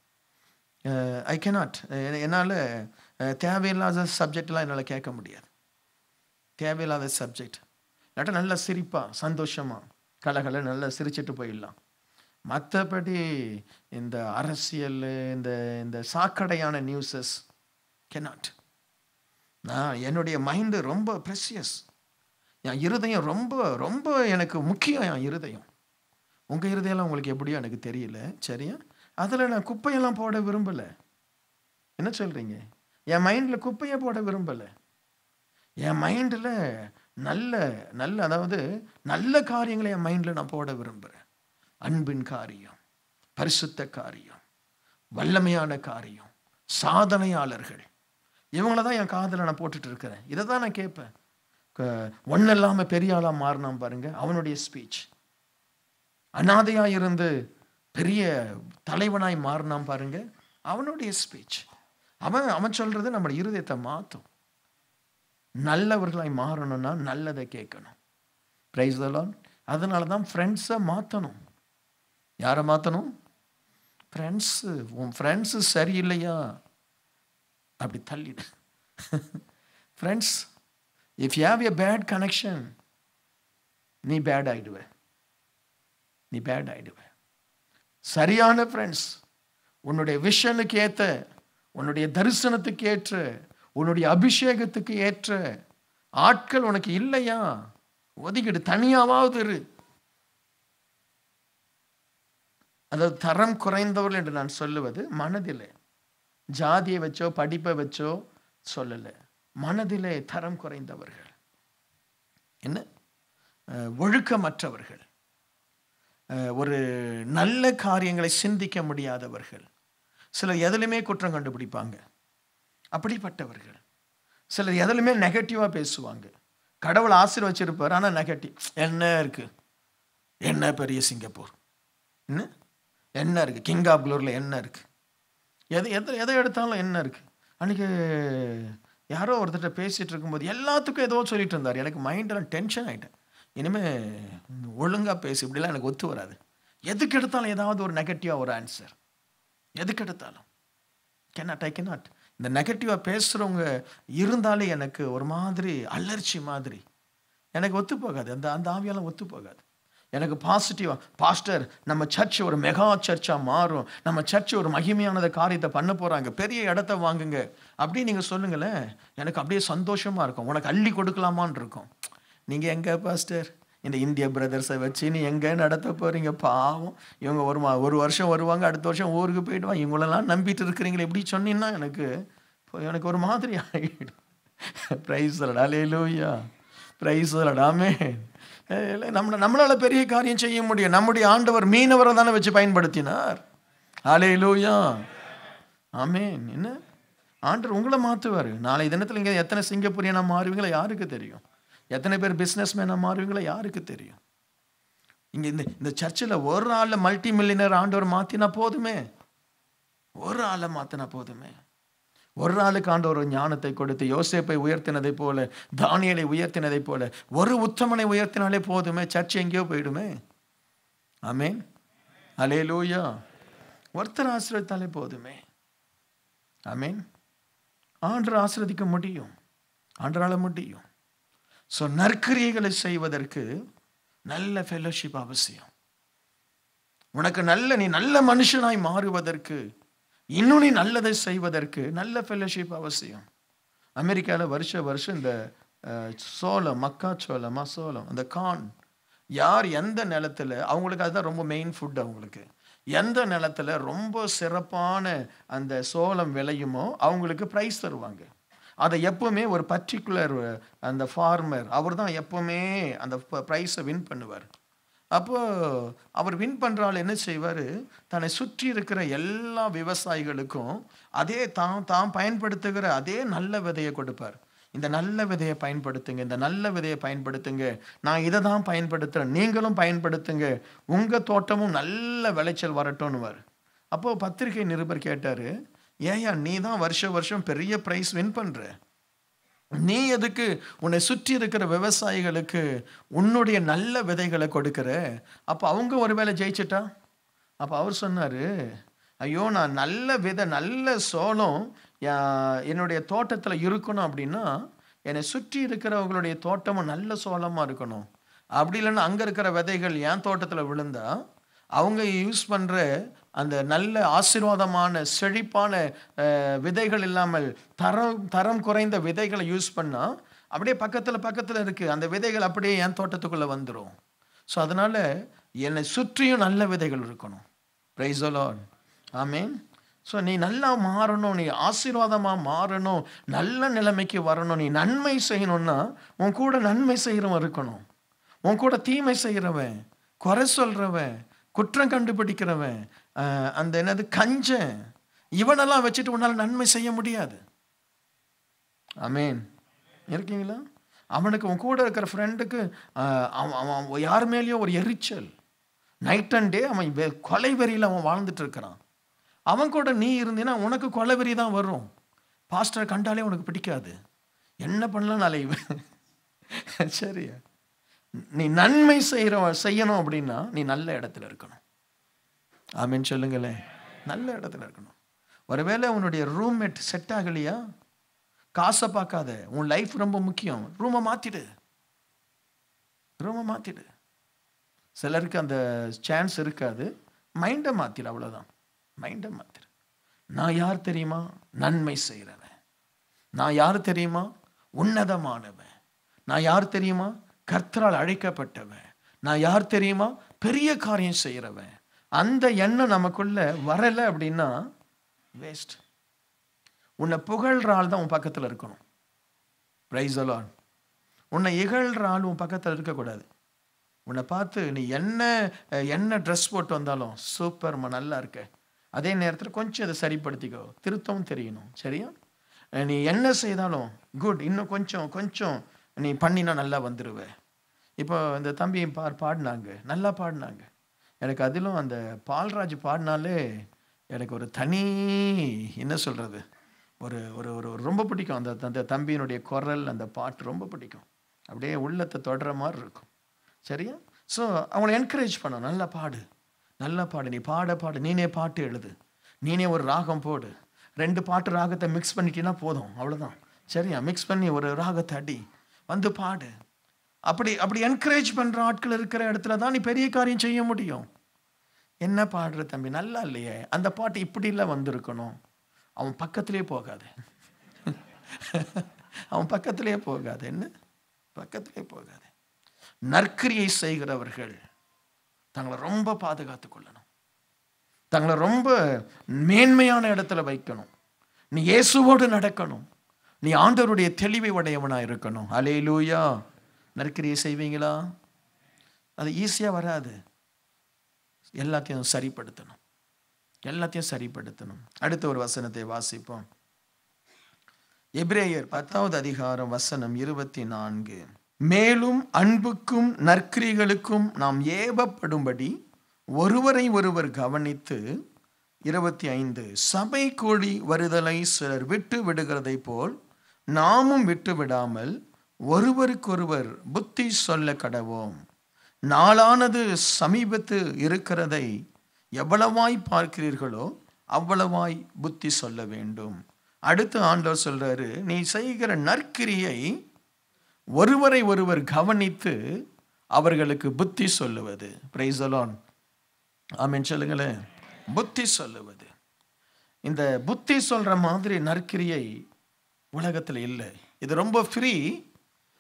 ஐ cannot என்னால் தேவையில்லாத சப்ஜெக்ட்லாம் என்னால் கேட்க முடியாது தேவையில்லாத சப்ஜெக்ட் இல்லாட்டா நல்லா சிரிப்பாக சந்தோஷமாக கலகல நல்லா சிரிச்சிட்டு போயிடலாம் மற்றபடி இந்த அரசியல் இந்த இந்த சாக்கடையான நியூஸஸ் cannot நான் என்னுடைய மைண்டு ரொம்ப ப்ரெஷியஸ் என் இருதயம் ரொம்ப ரொம்ப எனக்கு முக்கியம் என் இருதயம் உங்கள் இருதயம்லாம் உங்களுக்கு எப்படியோ எனக்கு தெரியல சரியா அதில் நான் குப்பையெல்லாம் போட விரும்பலை என்ன சொல்கிறீங்க என் மைண்டில் குப்பையை போட விரும்பலை என் மைண்டில் நல்ல நல்ல அதாவது நல்ல காரியங்களை என் மைண்டில் நான் போட விரும்புகிறேன் அன்பின் காரியம் பரிசுத்த காரியம் வல்லமையான காரியம் சாதனையாளர்கள் இவங்கள தான் என் காதில் நான் போட்டுட்டு இருக்கிறேன் இதை தான் நான் கேட்பேன் ஒன்றும் இல்லாமல் பெரிய ஆளாக மாறினான் பாருங்க அவனுடைய ஸ்பீச் அனாதையாக இருந்து பெரிய தலைவனாய் மாறினான் பாருங்க அவனுடைய ஸ்பீச் அவன் அவன் சொல்றது நம்ம இருதயத்தை மாற்றும் நல்லவர்களாய் மாறணும்னா நல்லதை கேட்கணும் பிரைஸ் தலான் அதனால தான் ஃப்ரெண்ட்ஸை மாற்றணும் யாரை மாற்றணும் ஃப்ரெண்ட்ஸு உன் ஃப்ரெண்ட்ஸு சரியில்லையா அப்படி தள்ளிடு friends if you have a bad connection நீ பேட் ஆயிடுவ நீ பேட் ஆயிடுவ சரியான ஃப்ரெண்ட்ஸ் உன்னுடைய விஷனுக்கு ஏற்ற உன்னுடைய தரிசனத்துக்கு ஏற்ற உன்னுடைய அபிஷேகத்துக்கு ஏற்ற ஆட்கள் உனக்கு இல்லையா ஒதுக்கிடு தனியாவது இரு அதாவது தரம் குறைந்தவர்கள் என்று நான் சொல்லுவது மனதிலே ஜாதியை வச்சோ படிப்பை வச்சோ சொல்லலை மனதிலே தரம் குறைந்தவர்கள் என்ன அஹ், ஒழுக்கமற்றவர்கள் அஹ், ஒரு நல்ல காரியங்களை சிந்திக்க முடியாதவர்கள் சிலர் எதிலுமே குற்றம் கண்டுபிடிப்பாங்க அப்படிப்பட்டவர்கள் சிலர் எதிலுமே நெகட்டிவாக பேசுவாங்க கடவுள் ஆசீர்வச்சிருப்பார் ஆனால் நெகட்டிவ் என்ன இருக்கு என்ன பெரிய சிங்கப்பூர் என்ன என்ன இருக்கு கிங் ஆஃப் குளோரில் என்ன இருக்கு எது எதை எதை எடுத்தாலும் என்ன இருக்கு அன்னைக்கு யாரோ ஒருத்தர்கிட்ட பேசிட்டு இருக்கும்போது எல்லாத்துக்கும் ஏதோ சொல்லிட்டு இருந்தார் எனக்கு மைண்டெல்லாம் டென்ஷன் ஆகிட்டேன் இனிமே ஒழுங்கா பேசு இப்படிலாம் எனக்கு ஒத்து வராது எதுக்கு எடுத்தாலும் ஏதாவது ஒரு நெகட்டிவாக ஒரு ஆன்சர் எதுக்கு எடுத்தாலும் cannot ஐ cannot இந்த நெகட்டிவாக பேசுகிறவங்க இருந்தாலே எனக்கு ஒரு மாதிரி அலர்ச்சி மாதிரி எனக்கு ஒத்து போகாது அந்த அந்த ஆவியெல்லாம் ஒத்து போகாது எனக்கு பாசிட்டிவாக பாஸ்டர் நம்ம சர்ச் ஒரு மெகா சர்ச்சாக மாறும் நம்ம சர்ச் ஒரு மகிமையானத காரியத்தை பண்ண போகிறாங்க பெரிய இடத்த வாங்குங்க அப்படி நீங்கள் சொல்லுங்களேன் எனக்கு அப்படியே சந்தோஷமாக இருக்கும் உனக்கு அள்ளி கொடுக்கலாமான்னு இருக்கும் நீங்கள் எங்கே பாஸ்டர் இந்த இந்திய பிரதர்ஸை வச்சு நீ எங்கே நடத்த போகிறீங்க பாவம் இவங்க ஒரு மா ஒரு வருஷம் வருவாங்க அடுத்த வருஷம் ஊருக்கு போயிடுவாங்க இவங்களெல்லாம் நம்பிட்டு இருக்கிறீங்களே இப்படி சொன்னீங்கன்னா எனக்கு இப்போ எனக்கு ஒரு மாதிரி ஆகிடும் ப்ரைஸ் அலேலூயா ப்ரைஸ் ஆமே நம்ம நம்மளால பெரிய காரியம் செய்ய முடியும் நம்முடைய ஆண்டவர் மீனவரை தானே வச்சு பயன்படுத்தினார் அலேலூயா ஆமேன் என்ன ஆண்டவர் உங்களை மாற்றுவார் நாளை தினத்தில் இங்கே எத்தனை சிங்கப்பூரியனா மாறுவீங்களா யாருக்கு தெரியும் எத்தனை பேர் பிஸ்னஸ் மேனாக மாறுவீங்களா யாருக்கு தெரியும் இங்கே இந்த இந்த சர்ச்சில் ஒரு ஆளில் மல்டி மில்லியனர் ஆண்டவர் மாற்றினா போதுமே ஒரு ஆளை மாற்றினா போதுமே ஒரு ஆளுக்கு ஆண்டவர் ஒரு ஞானத்தை கொடுத்து யோசேப்பை உயர்த்தினதை போல தானியலை உயர்த்தினதை போல ஒரு உத்தமனை உயர்த்தினாலே போதுமே சர்ச் எங்கேயோ போயிடுமே ஆமேன் அலே லூயா ஒருத்தர் ஆசிரியத்தாலே போதுமே ஆமேன் ஆண்டர் ஆசிரதிக்க முடியும் ஆண்டரால முடியும் ஸோ நற்கிரியைகளை செய்வதற்கு நல்ல ஃபெலோஷிப் அவசியம் உனக்கு நல்ல நீ நல்ல மனுஷனாய் மாறுவதற்கு இன்னும் நீ நல்லதை செய்வதற்கு நல்ல ஃபெலோஷிப் அவசியம் அமெரிக்காவில் வருஷ வருஷம் இந்த அஹ், சோளம் மக்காச்சோளமா சோளம் அந்த கார்ன் யார் எந்த நிலத்துல அவங்களுக்கு அதுதான் ரொம்ப மெயின் ஃபுட் அவங்களுக்கு எந்த நிலத்துல ரொம்ப சிறப்பான அந்த சோளம் விளையுமோ அவங்களுக்கு ப்ரைஸ் தருவாங்க அதை எப்பவுமே ஒரு பர்டிகுலர் அந்த ஃபார்மர் அவர் தான் எப்பவுமே அந்த ப்ரைஸை வின் பண்ணுவார் அப்போ அவர் வின் பண்றால் என்ன செய்வார் தன்னை சுற்றி இருக்கிற எல்லா விவசாயிகளுக்கும் அதே தான் தான் பயன்படுத்துகிற அதே நல்ல விதையை கொடுப்பார் இந்த நல்ல விதையை பயன்படுத்துங்க இந்த நல்ல விதையை பயன்படுத்துங்க நான் இதை தான் பயன்படுத்துகிறேன் நீங்களும் பயன்படுத்துங்க உங்கள் தோட்டமும் நல்ல விளைச்சல் வரட்டும்னுவார் அப்போ பத்திரிகை நிருபர் கேட்டார் ஏயா நீ தான் வருஷம் வருஷம் பெரிய ப்ரைஸ் வின் பண்ணுற நீ எதுக்கு உன்னை சுற்றி இருக்கிற விவசாயிகளுக்கு உன்னுடைய நல்ல விதைகளை கொடுக்கிற அப்போ அவங்க ஒருவேளை ஜெயிச்சிட்டா அப்போ அவர் சொன்னார் ஐயோ நான் நல்ல விதை நல்ல சோளம் யா- என்னுடைய தோட்டத்தில் இருக்கணும் அப்படின்னா என்னை சுற்றி இருக்கிறவங்களுடைய தோட்டமும் நல்ல சோளமாக இருக்கணும் அப்படி இல்லைன்னா அங்கே இருக்கிற விதைகள் என் தோட்டத்தில் விழுந்தா அவங்க யூஸ் பண்ணுற அந்த நல்ல ஆசீர்வாதமான செழிப்பான அஹ், விதைகள் இல்லாமல் தரம் தரம் குறைந்த விதைகளை யூஸ் பண்ணால் அப்படியே பக்கத்தில் பக்கத்தில் இருக்குது அந்த விதைகள் அப்படியே என் தோட்டத்துக்குள்ளே வந்துடும் ஸோ அதனால் என்னை சுற்றியும் நல்ல விதைகள் இருக்கணும் ப்ரைஸ் அலான் ஆமீன் ஸோ நீ நல்லா மாறணும் நீ ஆசீர்வாதமாக மாறணும் நல்ல நிலைமைக்கு வரணும் நீ நன்மை செய்யணும்னா உன் கூட நன்மை செய்கிறவன் இருக்கணும் உன் கூட தீமை செய்கிறவன் குறை சொல்கிறவன் குற்றம் கண்டுபிடிக்கிறவன் அஹ், அந்த என்னது கஞ்சன் இவனெல்லாம் வச்சுட்டு உன்னால் நன்மை செய்ய முடியாது ஆமீன் இருக்கீங்களா அவனுக்கு உன் கூட இருக்கிற ஃப்ரெண்டுக்கு அவன் அவன் யார் மேலேயோ ஒரு எரிச்சல் நைட் அண்ட் டே அவன் வெ- கொலை வெறியில் அவன் வாழ்ந்துட்டு இருக்கிறான் அவன் கூட நீ இருந்தீன்னா உனக்கு கொலை வெறி தான் வரும் பாஸ்டர் கண்டாலே உனக்கு பிடிக்காது என்ன பண்ணலாம் நாளை சரியா நீ நன்மை செய்கிற செய்யணும் அப்படின்னா நீ நல்ல இடத்துல இருக்கணும் ஆமீன் சொல்லுங்களேன் நல்ல இடத்துல இருக்கணும் ஒருவேளை உன்னுடைய ரூம்மேட் செட் ஆகலையா காசை பார்க்காத உன் லைஃப் ரொம்ப முக்கியம் ரூமை மாத்திடு ரூமை மாத்திடு சிலருக்கு அந்த சான்ஸ் இருக்காது மைண்டை மாத்திடு அவ்வளோதான் மைண்டை மாத்திடு நான் யார் தெரியுமா நன்மை செய்கிறவன் நான் யார் தெரியுமா உன்னதமானவன் நான் யார் தெரியுமா கர்த்தரால் அழைக்கப்பட்டவன் நான் யார் தெரியுமா பெரிய காரியம் செய்கிறவன் அந்த எண்ணம் நமக்குள்ள வரலை அப்படின்னா வேஸ்ட் உன்னை புகழ்ற ஆள் தான் உன் பக்கத்தில் இருக்கணும் ப்ரைஸ் அலான் உன்னை இகழ்ற ஆள் உன் பக்கத்தில் இருக்கக்கூடாது உன்னை பார்த்து நீ என்ன அஹ், என்ன ட்ரெஸ் போட்டு வந்தாலும் சூப்பர்மா நல்லா இருக்க அதே நேரத்தில் கொஞ்சம் அதை சரிப்படுத்திக்கோ திருத்தவும் தெரியணும் சரியா அஹ், நீ என்ன செய்தாலும் குட் இன்னும் கொஞ்சம் கொஞ்சம் நீ பண்ணினா நல்லா வந்துடுவ இப்போ இந்த தம்பி பார் பாடினாங்க நல்லா பாடினாங்க எனக்கு அதிலும் அந்த பால்ராஜ் பாடினாலே எனக்கு ஒரு தனி என்ன சொல்கிறது ஒரு ஒரு ஒரு ஒரு ரொம்ப பிடிக்கும் அந்த அந்த தம்பியினுடைய குரல் அந்த பாட்டு ரொம்ப பிடிக்கும் அப்படியே உள்ளத்தை தொடர மாதிரி இருக்கும் சரியா ஸோ அவங்கள என்கரேஜ் பண்ண நல்லா பாடு நல்லா பாடு நீ பாட பாடு நீனே பாட்டு எழுது நீனே ஒரு ராகம் போடு ரெண்டு பாட்டு ராகத்தை மிக்ஸ் பண்ணிட்டீங்கன்னா போதும் அவ்வளோதான் சரியா மிக்ஸ் பண்ணி ஒரு ராகத்தை அடி வந்து பாடு அப்படி அப்படி என்கரேஜ் பண்ணுற ஆட்கள் இருக்கிற இடத்துல தான் நீ பெரிய காரியம் செய்ய முடியும் என்ன பாடுற தம்பி நல்லா இல்லையே அந்த பாட்டு இப்படி இல்லை வந்திருக்கணும் அவன் பக்கத்திலே போகாது அவன் பக்கத்திலே போகாது என்ன பக்கத்திலே போகாது நற்கிரியை செய்கிறவர்கள் தங்களை ரொம்ப பாதுகாத்து கொள்ளணும் தங்களை ரொம்ப மேன்மையான இடத்துல வைக்கணும் நீ இயேசுவோடு நடக்கணும் நீ ஆண்டவருடைய தெளிவை உடையவனா இருக்கணும் அலே லூயா நற்கிரியை செய்வீங்களா அது ஈஸியாக வராது எல்லாத்தையும் சரிப்படுத்தணும் எல்லாத்தையும் சரிப்படுத்தணும் அடுத்த ஒரு வசனத்தை வாசிப்போம் எபிரேயர் பத்தாவது அதிகாரம் வசனம் இருபத்தி நான்கு மேலும் அன்புக்கும் நற்கிரிகளுக்கும் நாம் ஏவப்படும்படி ஒருவரை ஒருவர் கவனித்து இருபத்தி ஐந்து சபை கூடி வருதலை சிலர் விட்டு விடுகிறதை போல் நாமும் விட்டு விடாமல் ஒருவருக்கொருவர் புத்தி சொல்ல கடவோம் நாளானது சமீபத்து இருக்கிறதை எவ்வளவாய் பார்க்கிறீர்களோ அவ்வளவாய் புத்தி சொல்ல வேண்டும் அடுத்து ஆண்டவர் சொல்றாரு நீ செய்கிற நற்கிரியை ஒருவரை ஒருவர் கவனித்து அவர்களுக்கு புத்தி சொல்லுவது பிரைசலான் ஆமென் சொல்லுங்களேன் புத்தி சொல்லுவது இந்த புத்தி சொல்ற மாதிரி நற்கிரியை உலகத்தில் இல்லை இது ரொம்ப ஃப்ரீ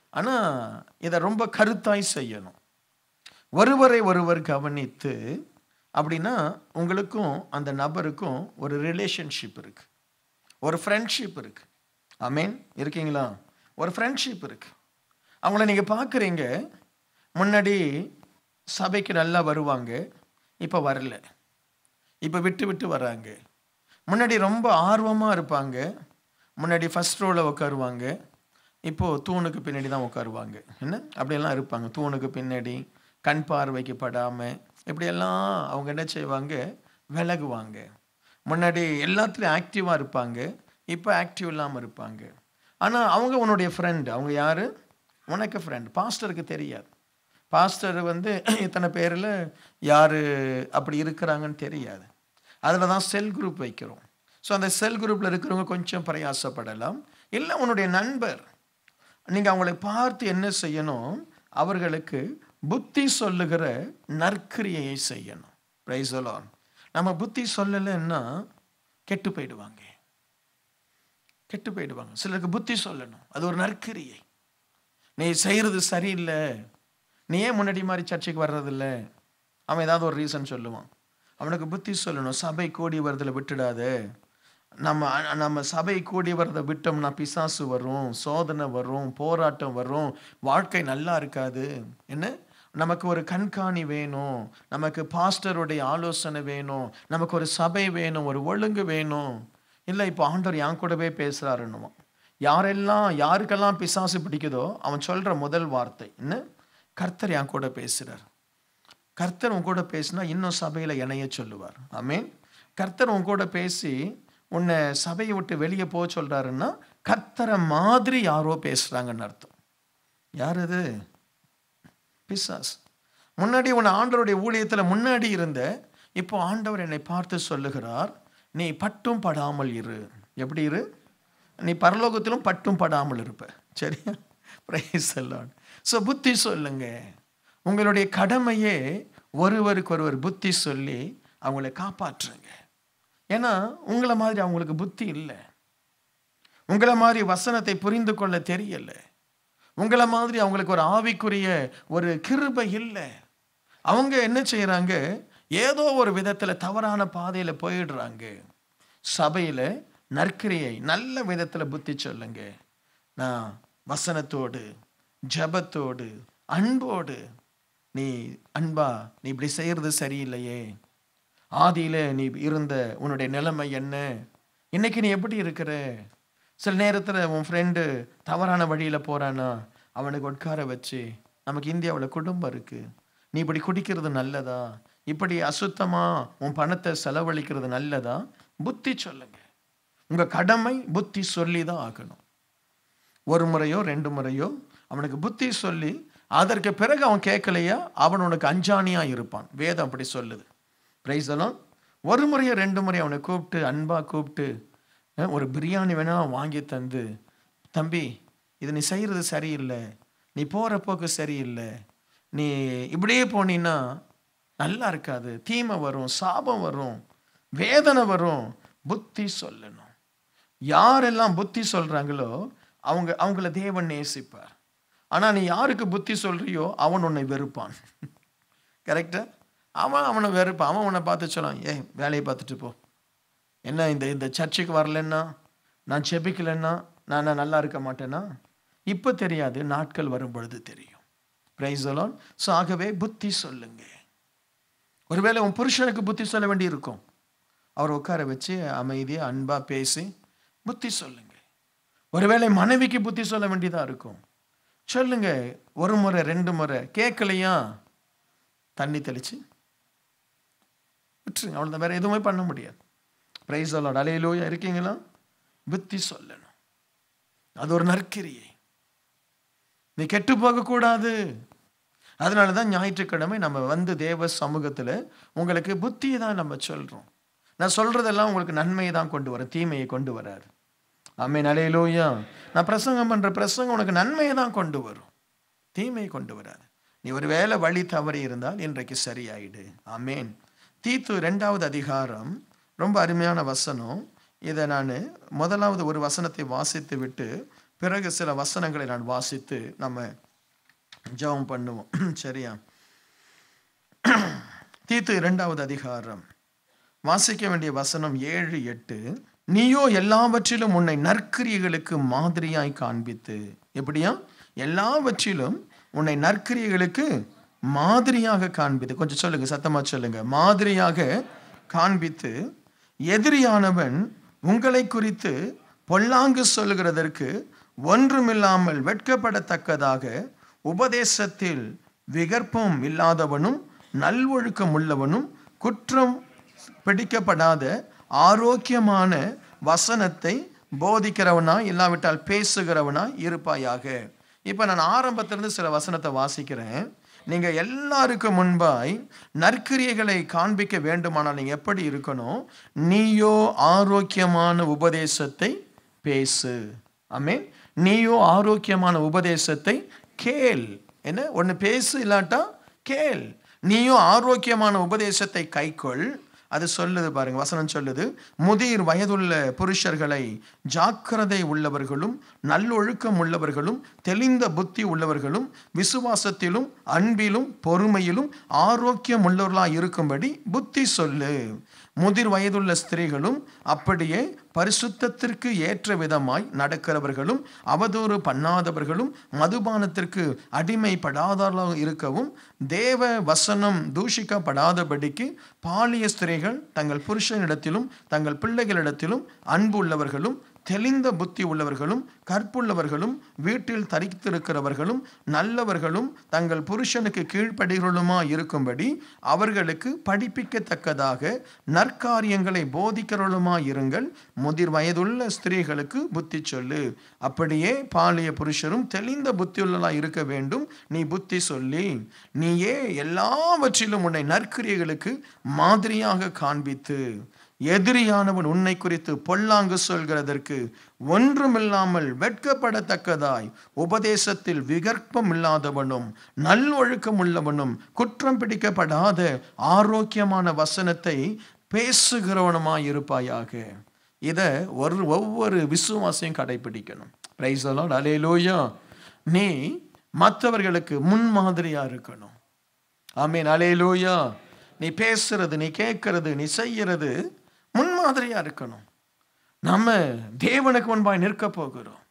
ஆனால் இதை ரொம்ப கருத்தாய் செய்யணும் ஒருவரை ஒருவர் கவனித்து அப்படின்னா உங்களுக்கும் அந்த நபருக்கும் ஒரு ரிலேஷன்ஷிப் இருக்கு ஒரு ஃப்ரெண்ட்ஷிப் இருக்கு அமீன் இருக்கீங்களா ஒரு ஃப்ரெண்ட்ஷிப் இருக்கு அவங்கள நீங்கள் பார்க்குறீங்க முன்னாடி சபைக்கு நல்லா வருவாங்க இப்போ வரல இப்போ விட்டு விட்டு வராங்க முன்னாடி ரொம்ப ஆர்வமாக இருப்பாங்க முன்னாடி ஃபஸ்ட் ரோவில் உட்காருவாங்க இப்போது தூணுக்கு பின்னாடி தான் உட்காருவாங்க என்ன அப்படியெல்லாம் இருப்பாங்க தூணுக்கு பின்னாடி கண் பார்வைக்கு படாமல் இப்படியெல்லாம் அவங்க என்ன செய்வாங்க விலகுவாங்க முன்னாடி எல்லாத்துலேயும் ஆக்டிவாக இருப்பாங்க இப்போ ஆக்டிவ் இல்லாமல் இருப்பாங்க ஆனால் அவங்க உன்னுடைய ஃப்ரெண்ட் அவங்க யார் உனக்கு ஃப்ரெண்ட் பாஸ்டருக்கு தெரியாது பாஸ்டர் வந்து இத்தனை பேரில் யார் அப்படி இருக்கிறாங்கன்னு தெரியாது அதில் தான் செல் குரூப் வைக்கிறோம் ஸோ அந்த செல் குரூப்பில் இருக்கிறவங்க கொஞ்சம் பிரயாசப்படலாம் இல்லை உன்னுடைய நண்பர் நீங்கள் அவங்களை பார்த்து என்ன செய்யணும் அவர்களுக்கு புத்தி சொல்லுகிற நற்கிரியையை செய்யணும் பிரைசலான் நம்ம புத்தி சொல்லலைன்னா கெட்டு போயிடுவாங்க கெட்டு போயிடுவாங்க சிலருக்கு புத்தி சொல்லணும் அது ஒரு நற்கிரியை நீ செய்கிறது சரியில்லை நீ ஏன் முன்னாடி மாதிரி சர்ச்சைக்கு வர்றதில்ல அவன் ஏதாவது ஒரு ரீசன் சொல்லுவான் அவனுக்கு புத்தி சொல்லணும் சபை கூடி வரதில் விட்டுடாத நம்ம நம்ம சபை கூடி வரதை விட்டோம்னா பிசாசு வரும் சோதனை வரும் போராட்டம் வரும் வாழ்க்கை நல்லா இருக்காது என்ன நமக்கு ஒரு கண்காணி வேணும் நமக்கு பாஸ்டருடைய ஆலோசனை வேணும் நமக்கு ஒரு சபை வேணும் ஒரு ஒழுங்கு வேணும் இல்லை இப்போ ஆண்டவர் என் கூடவே பேசுகிறாருன்னுவான் யாரெல்லாம் யாருக்கெல்லாம் பிசாசு பிடிக்குதோ அவன் சொல்கிற முதல் வார்த்தை என்ன கர்த்தர் என் கூட பேசுகிறார் கர்த்தர் உன் கூட பேசினா இன்னும் சபையில் இணைய சொல்லுவார் ஆமீன் கர்த்தர் உன் கூட பேசி உன்னை சபையை விட்டு வெளியே போக சொல்கிறாருன்னா கர்த்தரை மாதிரி யாரோ பேசுகிறாங்கன்னு அர்த்தம் யார் அது பிசாஸ் முன்னாடி உன் ஆண்டவருடைய ஊழியத்தில் முன்னாடி இருந்த இப்போ ஆண்டவர் என்னை பார்த்து சொல்லுகிறார் நீ பட்டும் படாமல் இரு எப்படி இரு நீ பரலோகத்திலும் பட்டும் படாமல் இருப்ப சரியா பிரைஸ் எல்லாம் ஸோ புத்தி சொல்லுங்க உங்களுடைய கடமையே ஒருவருக்கு ஒருவர் புத்தி சொல்லி அவங்கள காப்பாற்றுங்க ஏன்னா உங்களை மாதிரி அவங்களுக்கு புத்தி இல்லை உங்களை மாதிரி வசனத்தை புரிந்து கொள்ள தெரியல உங்களை மாதிரி அவங்களுக்கு ஒரு ஆவிக்குரிய ஒரு கிருபை இல்லை அவங்க என்ன செய்கிறாங்க ஏதோ ஒரு விதத்தில் தவறான பாதையில் போயிடுறாங்க சபையில் நற்கிரியை நல்ல விதத்தில் புத்தி சொல்லுங்க நான் வசனத்தோடு ஜபத்தோடு அன்போடு நீ அன்பா நீ இப்படி செய்கிறது சரியில்லையே ஆதியில் நீ இருந்த உன்னுடைய நிலைமை என்ன இன்னைக்கு நீ எப்படி இருக்கிற சில நேரத்தில் உன் ஃப்ரெண்டு தவறான வழியில் போகிறானா அவனுக்கு உட்கார வச்சு நமக்கு இந்தியாவில் குடும்பம் இருக்குது நீ இப்படி குடிக்கிறது நல்லதா இப்படி அசுத்தமாக உன் பணத்தை செலவழிக்கிறது நல்லதா புத்தி சொல்லுங்க உங்கள் கடமை புத்தி சொல்லி தான் ஆகணும் ஒரு முறையோ ரெண்டு முறையோ அவனுக்கு புத்தி சொல்லி அதற்கு பிறகு அவன் கேட்கலையா அவன் உனக்கு அஞ்சானியா இருப்பான் வேதம் அப்படி சொல்லுது பிரைஸெல்லாம் ஒரு முறையோ ரெண்டு முறை அவனை கூப்பிட்டு அன்பாக கூப்பிட்டு அஹ், ஒரு பிரியாணி வேணா வாங்கி தந்து தம்பி இது நீ செய்கிறது சரியில்லை நீ போகிற போக்கு சரியில்லை நீ இப்படியே போனீன்னா நல்லா இருக்காது தீமை வரும் சாபம் வரும் வேதனை வரும் புத்தி சொல்லணும் யாரெல்லாம் புத்தி சொல்றாங்களோ அவங்க அவங்கள தேவன் நேசிப்பார் ஆனா நீ யாருக்கு புத்தி சொல்றியோ அவன் உன்னை வெறுப்பான் கரெக்டா அவன் அவனை வெறுப்பான் அவன் உன்னை பார்த்து சொல்லான் ஏய் வேலையை பார்த்துட்டு போ என்ன இந்த இந்த சர்ச்சுக்கு வரலன்னா நான் செபிக்கலைன்னா நான் நான் நல்லா இருக்க மாட்டேனா இப்போ தெரியாது நாட்கள் வரும் பொழுது தெரியும் பிரைஸ் அலான் ஸோ ஆகவே புத்தி சொல்லுங்க ஒருவேளை உன் புருஷனுக்கு புத்தி சொல்ல வேண்டி இருக்கும் அவர் உட்கார வச்சு அமைதியாக அன்பாக பேசி புத்தி சொல்லுங்க ஒருவேளை மனைவிக்கு புத்தி சொல்ல வேண்டியதாக இருக்கும் சொல்லுங்க ஒரு முறை ரெண்டு முறை கேட்கலையா தண்ணி தெளிச்சு விட்டுருங்க அவ்வளோதான் வேற எதுவுமே பண்ண முடியாது பிரைஸ் அலாட் அலையிலோயா இருக்கீங்களா புத்தி சொல்லணும் அது ஒரு நற்கிரியை நீ கெட்டு போகக்கூடாது அதனால தான் ஞாயிற்றுக்கிழமை நம்ம வந்து தேவ சமூகத்தில் உங்களுக்கு புத்தியை தான் நம்ம சொல்கிறோம் நான் சொல்கிறதெல்லாம் உங்களுக்கு நன்மையை தான் கொண்டு வரும் தீமையை கொண்டு வராது ஆமே நலையிலோயா நான் பிரசங்கம் பண்ணுற பிரசங்கம் உனக்கு நன்மையை தான் கொண்டு வரும் தீமையை கொண்டு வராது நீ ஒரு வேளை வழி தவறி இருந்தால் இன்றைக்கு சரியாயிடு ஆமேன் தீத்து ரெண்டாவது அதிகாரம் ரொம்ப அருமையான வசனம் இதை நான் முதலாவது ஒரு வசனத்தை வாசித்து விட்டு பிறகு சில வசனங்களை நான் வாசித்து நம்ம ஜெபம் பண்ணுவோம் சரியா தீத்து இரண்டாவது அதிகாரம் வாசிக்க வேண்டிய வசனம் ஏழு எட்டு நீயோ எல்லாவற்றிலும் உன்னை நற்கிரியைகளுக்கு மாதிரியாய் காண்பித்து எப்படியா எல்லாவற்றிலும் உன்னை நற்கிரியைகளுக்கு மாதிரியாக காண்பித்து கொஞ்சம் சொல்லுங்க சத்தமா சொல்லுங்க மாதிரியாக காண்பித்து எதிரியானவன் உங்களை குறித்து பொல்லாங்கு சொல்லுகிறதற்கு ஒன்றுமில்லாமல் வெட்கப்படத்தக்கதாக உபதேசத்தில் விகற்பம் இல்லாதவனும் நல்வொழுக்கம் உள்ளவனும் குற்றம் பிடிக்கப்படாத ஆரோக்கியமான வசனத்தை போதிக்கிறவனா இல்லாவிட்டால் பேசுகிறவனா இருப்பாயாக இப்போ நான் ஆரம்பத்திலிருந்து சில வசனத்தை வாசிக்கிறேன் நீங்க எல்லாருக்கும் முன்பாய் நற்கிரியைகளை காண்பிக்க வேண்டுமானால் நீங்க எப்படி இருக்கணும் நீயோ ஆரோக்கியமான உபதேசத்தை பேசு ஆமென் நீயோ ஆரோக்கியமான உபதேசத்தை கேள் என்ன ஒன்று பேசு இல்லாட்டா கேள் நீயும் ஆரோக்கியமான உபதேசத்தை கைக்கொள் அது சொல்லுது பாருங்க வசனம் சொல்லுது முதிர் வயதுள்ள புருஷர்களை ஜாக்கிரதை உள்ளவர்களும் நல்லொழுக்கம் உள்ளவர்களும் தெளிந்த புத்தி உள்ளவர்களும் விசுவாசத்திலும் அன்பிலும் பொறுமையிலும் ஆரோக்கியம் உள்ளவர்களாய் இருக்கும்படி புத்தி சொல்லு முதிர் வயதுள்ள ஸ்திரீகளும் அப்படியே பரிசுத்தத்திற்கு ஏற்ற விதமாய் நடக்கிறவர்களும் அவதூறு பண்ணாதவர்களும் மதுபானத்திற்கு அடிமைப்படாதவர்களாக இருக்கவும் தேவ வசனம் தூஷிக்கப்படாதபடிக்கு பாலிய ஸ்திரீகள் தங்கள் புருஷனிடத்திலும் தங்கள் பிள்ளைகளிடத்திலும் அன்பு உள்ளவர்களும் தெளிந்த புத்தி உள்ளவர்களும் கற்புள்ளவர்களும் வீட்டில் தரித்திருக்கிறவர்களும் நல்லவர்களும் தங்கள் புருஷனுக்கு கீழ்ப்படுகிறவளுமா இருக்கும்படி அவர்களுக்கு படிப்பிக்கத்தக்கதாக நற்காரியங்களை போதிக்கிறவளுமா இருங்கள் முதிர் வயதுள்ள ஸ்திரீகளுக்கு புத்தி சொல்லு அப்படியே பாலிய புருஷரும் தெளிந்த புத்தியுள்ளலா இருக்க வேண்டும் நீ புத்தி சொல்லி நீயே எல்லாவற்றிலும் உன்னை நற்கிரியைகளுக்கு மாதிரியாக காண்பித்து எதிரியானவன் உன்னை குறித்து பொல்லாங்கு சொல்கிறதற்கு ஒன்றுமில்லாமல் வெட்கப்படத்தக்கதாய் உபதேசத்தில் விகற்பம் இல்லாதவனும் நல்லொழுக்கம் உள்ளவனும் குற்றம் பிடிக்கப்படாத ஆரோக்கியமான வசனத்தை பேசுகிறவனுமாய் இருப்பாயாக இதை ஒரு ஒவ்வொரு விசுவாசையும் கடைபிடிக்கணும் பிரைஸ் எல்லாம் அலையிலோயா நீ மற்றவர்களுக்கு முன்மாதிரியா இருக்கணும் ஆமீன் அலையிலோயா நீ பேசுறது நீ கேட்கறது நீ செய்யறது முன்மாதிரியா இருக்கணும் நம்ம தேவனுக்கு முன்பாய் நிற்க போகிறோம்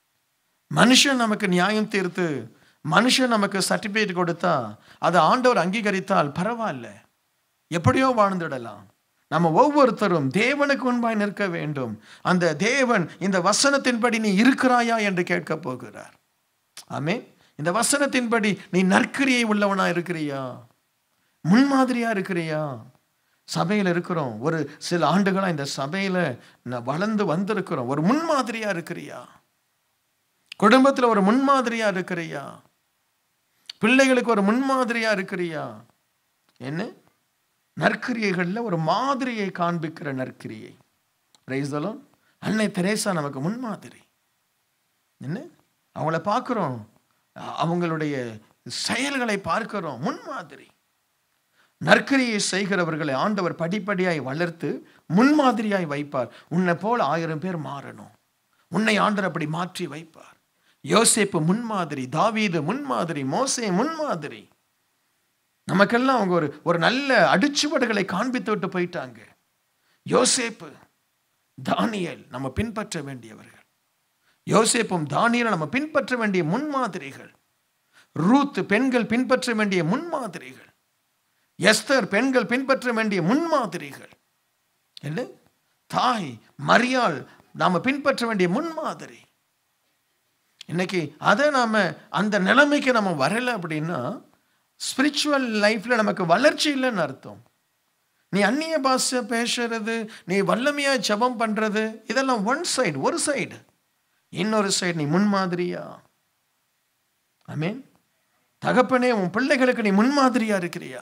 மனுஷன் நமக்கு நியாயம் தீர்த்து மனுஷன் நமக்கு சர்டிபிகேட் கொடுத்தா அதை ஆண்டவர் அங்கீகரித்தால் பரவாயில்ல எப்படியோ வாழ்ந்துடலாம் நம்ம ஒவ்வொருத்தரும் தேவனுக்கு முன்பாய் நிற்க வேண்டும் அந்த தேவன் இந்த வசனத்தின்படி நீ இருக்கிறாயா என்று கேட்க போகிறார் ஆமே இந்த வசனத்தின்படி நீ நற்கிரியை உள்ளவனா இருக்கிறியா முன்மாதிரியா இருக்கிறியா சபையில் இருக்கிறோம் ஒரு சில ஆண்டுகளா இந்த சபையில ந- வளர்ந்து வந்திருக்கிறோம் ஒரு முன்மாதிரியா இருக்கிறியா குடும்பத்துல ஒரு முன்மாதிரியா இருக்கிறியா பிள்ளைகளுக்கு ஒரு முன்மாதிரியா இருக்கிறியா என்ன நற்கிரியைகள்ல ஒரு மாதிரியை காண்பிக்கிற நற்கிரியை Praise the Lord. அன்னை தெரேசா நமக்கு முன்மாதிரி என்ன அவங்கள பார்க்கிறோம் அ- அவங்களுடைய செயல்களை பார்க்கிறோம் முன்மாதிரி நற்கரியை செய்கிறவர்களை ஆண்டவர் படிப்படியாய் வளர்த்து முன்மாதிரியாய் வைப்பார் உன்னை போல ஆயிரம் பேர் மாறணும் உன்னை ஆண்டவர் அப்படி மாற்றி வைப்பார் யோசேப்பு முன்மாதிரி தாவீது முன்மாதிரி மோசே முன்மாதிரி நமக்கெல்லாம் அவங்க ஒரு ஒரு நல்ல அடிச்சுவடுகளை காண்பித்து விட்டு போயிட்டாங்க யோசேப்பு தானியேல் நம்ம பின்பற்ற வேண்டியவர்கள் யோசேப்பும் தானியலும் நம்ம பின்பற்ற வேண்டிய முன்மாதிரிகள் ரூத் பெண்கள் பின்பற்ற வேண்டிய முன்மாதிரிகள் எஸ்தர் பெண்கள் பின்பற்ற வேண்டிய முன்மாதிரிகள் என்ன தாய் மரியாள் நாம பின்பற்ற வேண்டிய முன்மாதிரி இன்னைக்கு அதை நாம அந்த நிலைமைக்கு நம்ம வரல அப்படின்னா ஸ்பிரிச்சுவல் லைஃப்ல நமக்கு வளர்ச்சி இல்லைன்னு அர்த்தம் நீ அந்நிய பாஷை பேசுறது நீ வல்லமையா ஜெபம் பண்றது இதெல்லாம் ஒன் சைடு ஒரு சைடு இன்னொரு சைடு நீ முன்மாதிரியா ஐ தகப்பனே உன் பிள்ளைகளுக்கு நீ முன்மாதிரியா இருக்கிறியா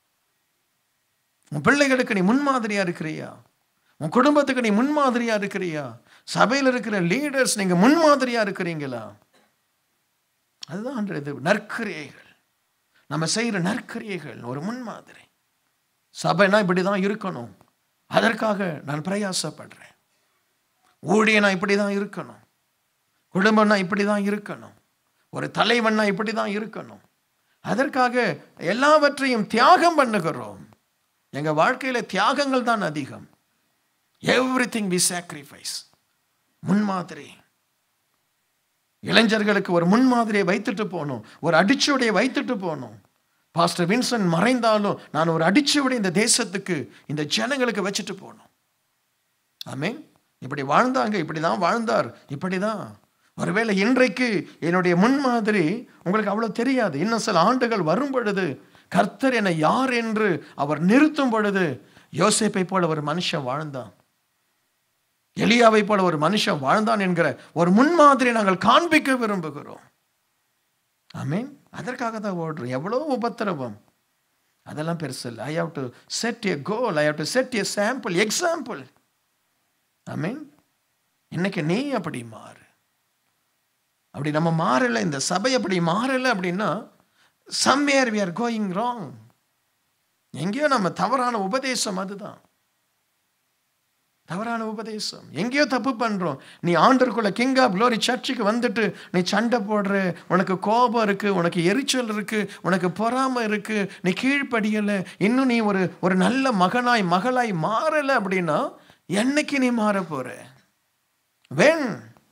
உன் பிள்ளைகளுக்கு நீ முன்மாதிரியா இருக்கிறியா உன் குடும்பத்துக்கு நீ முன்மாதிரியா இருக்கிறியா சபையில் இருக்கிற லீடர்ஸ் நீங்க முன்மாதிரியா இருக்கிறீங்களா அதுதான் அன்று இது நற்கிரியைகள் நம்ம செய்கிற நற்கிரியைகள் ஒரு முன்மாதிரி சபைனா இப்படிதான் இருக்கணும் அதற்காக நான் பிரயாசப்படுறேன் ஊழியனா இப்படி தான் இருக்கணும் குடும்பம்னா இப்படி தான் இருக்கணும் ஒரு தலைவன்னா இப்படி தான் இருக்கணும் அதற்காக எல்லாவற்றையும் தியாகம் பண்ணுகிறோம் எங்க வாழ்க்கையில தியாகங்கள் தான் அதிகம் எவ்ரி திங் வி சாக்ரிஃபைஸ் முன்மாதிரி இளைஞர்களுக்கு ஒரு முன்மாதிரியை வைத்துட்டு போகணும் ஒரு அடிச்சுவடையை வைத்துட்டு போகணும் பாஸ்டர் வின்சன் மறைந்தாலும் நான் ஒரு அடிச்சுவடை இந்த தேசத்துக்கு இந்த ஜனங்களுக்கு வச்சுட்டு போகணும் ஆமென் இப்படி வாழ்ந்தாங்க இப்படி தான் வாழ்ந்தார் இப்படி தான் ஒருவேளை இன்றைக்கு என்னுடைய முன்மாதிரி உங்களுக்கு அவ்வளோ தெரியாது இன்னும் சில ஆண்டுகள் வரும் பொழுது கர்த்தர் என்னை யார் என்று அவர் நிறுத்தும் பொழுது யோசேப்பை போல ஒரு மனுஷன் வாழ்ந்தான் எலியாவை போல ஒரு மனுஷன் வாழ்ந்தான் என்கிற ஒரு முன்மாதிரி நாங்கள் காண்பிக்க விரும்புகிறோம் ஆமீன் அதற்காக தான் ஓடுறோம் எவ்வளோ உபத்திரவம் அதெல்லாம் பெருசு இல்லை I have to set a goal I have to set a sample example ஆமீன் இன்னைக்கு நீ அப்படி மாறு அப்படி நம்ம மாறலை இந்த சபை அப்படி மாறலை அப்படின்னா somewhere we are going wrong எங்கேயோ நம்ம தவறான உபதேசம் அதுதான் தவறான உபதேசம் எங்கேயோ தப்பு பண்றோம் நீ ஆண்டருக்குள்ள கிங் ஆஃப் க்ளோரி சர்ச்சுக்கு வந்துட்டு நீ சண்டை போடுற உனக்கு கோபம் இருக்கு உனக்கு எரிச்சல் இருக்கு உனக்கு பொறாமை இருக்கு நீ கீழ்ப்படியலை இன்னும் நீ ஒரு ஒரு நல்ல மகனாய் மகளாய் மாறலை அப்படின்னா என்னைக்கு நீ மாற போற வென்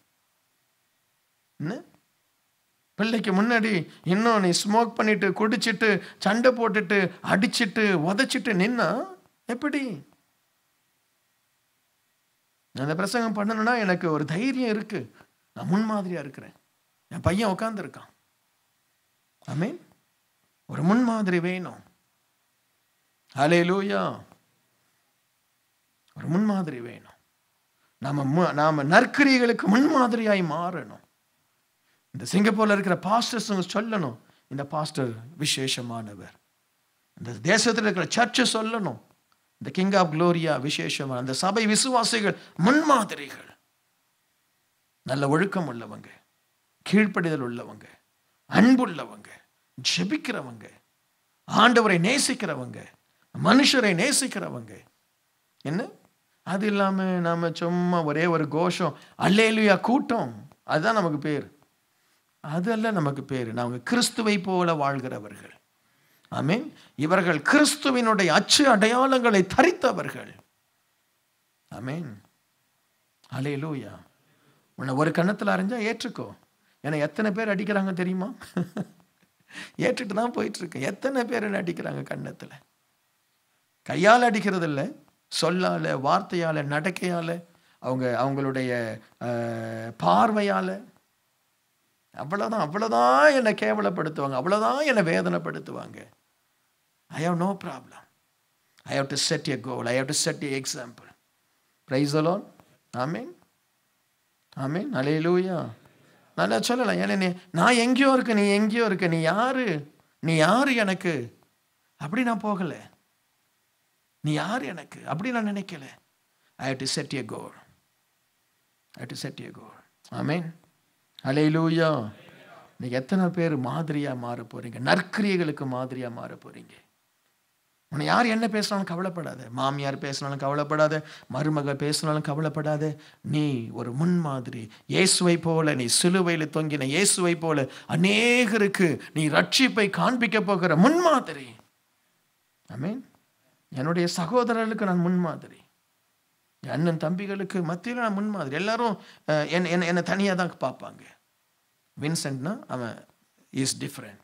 என்ன பிள்ளைக்கு முன்னாடி இன்னும் நீ ஸ்மோக் பண்ணிட்டு குடிச்சிட்டு சண்டை போட்டுட்டு அடிச்சிட்டு உதைச்சிட்டு நின்னா எப்படி நான் அந்த பிரசங்கம் பண்ணணும்னா எனக்கு ஒரு தைரியம் இருக்கு நான் முன்மாதிரியா இருக்கிறேன் என் பையன் உட்காந்துருக்கான் ஆமீன் ஒரு முன்மாதிரி வேணும் ஹலே லூயா ஒரு முன்மாதிரி வேணும் நாம மு- நாம நற்கிரிகளுக்கு முன்மாதிரியாய் மாறணும் இந்த சிங்கப்பூர்ல இருக்கிற பாஸ்டர்ஸ் சொல்லணும் இந்த பாஸ்டர் விசேஷமானவர் இந்த தேசத்தில் இருக்கிற சர்ச்சை சொல்லணும் இந்த கிங் ஆஃப் குளோரியா விசேஷமான அந்த சபை விசுவாசிகள் முன்மாதிரிகள் நல்ல ஒழுக்கம் உள்ளவங்க கீழ்ப்படிதல் உள்ளவங்க அன்புள்ளவங்க ஜெபிக்கிறவங்க ஆண்டவரை நேசிக்கிறவங்க மனுஷரை நேசிக்கிறவங்க என்ன அது இல்லாம நாம சும்மா ஒரே ஒரு கோஷம் அல்லேலுயா கூட்டம் அதுதான் நமக்கு பேர் அதல்ல நமக்கு பேர் நாங்கள் கிறிஸ்துவை போல வாழ்கிறவர்கள் ஆமென் இவர்கள் கிறிஸ்துவினுடைய அச்சு அடையாளங்களை தரித்தவர்கள் ஆமென் அலேலூயா உன்னை ஒரு கன்னத்தில் அரைஞ்சா ஏற்றுக்கோ ஏன்னா எத்தனை பேர் அடிக்கிறாங்க தெரியுமா ஏற்றுட்டு தான் போயிட்டு இருக்கு எத்தனை பேர் என்ன அடிக்கிறாங்க கன்னத்தில் கையால் அடிக்கிறது இல்லை சொல்லால வார்த்தையால நடக்கையால அவங்க அவங்களுடைய அஹ், பார்வையால அவ்வளோதான் அவ்வளோதான் என்னை கேவலப்படுத்துவாங்க அவ்வளோதான் என்னை வேதனைப்படுத்துவாங்க I have no problem I have to set a goal I have to set a example praise alone ஆமீன் ஆமீன் அலையிலூயா நல்லா சொல்லலாம் ஏன்னா நீ நான் எங்கேயோ இருக்க நீ எங்கேயோ இருக்க நீ யாரு நீ யாரு எனக்கு அப்படி நான் போகல நீ யார் எனக்கு அப்படி நான் நினைக்கல I have to set a goal I to set a goal ஆமீன் அலையிலூயா இன்னைக்கு எத்தனை பேர் மாதிரியா மாற போறீங்க நற்கிரியைகளுக்கு மாதிரியா மாற போறீங்க உன்னை யார் என்ன பேசினாலும் கவலைப்படாத மாமியார் பேசினாலும் கவலைப்படாத மருமக பேசினாலும் கவலைப்படாத நீ ஒரு முன்மாதிரி இயேசுவை போல நீ சிலுவையில் தொங்கின இயேசுவை போல அநேகருக்கு நீ ரட்சிப்பை காண்பிக்க போகிற முன்மாதிரி ஆமீன் என்னுடைய சகோதரர்களுக்கு நான் முன்மாதிரி என் அண்ணன் தம்பிகளுக்கு மத்தியில் நான் முன்மாதிரி எல்லாரும் அஹ், என்னை என்னை என்னை தனியாக தான் பார்ப்பாங்க வின்சென்ட்னா அவன் இஸ் டிஃப்ரெண்ட்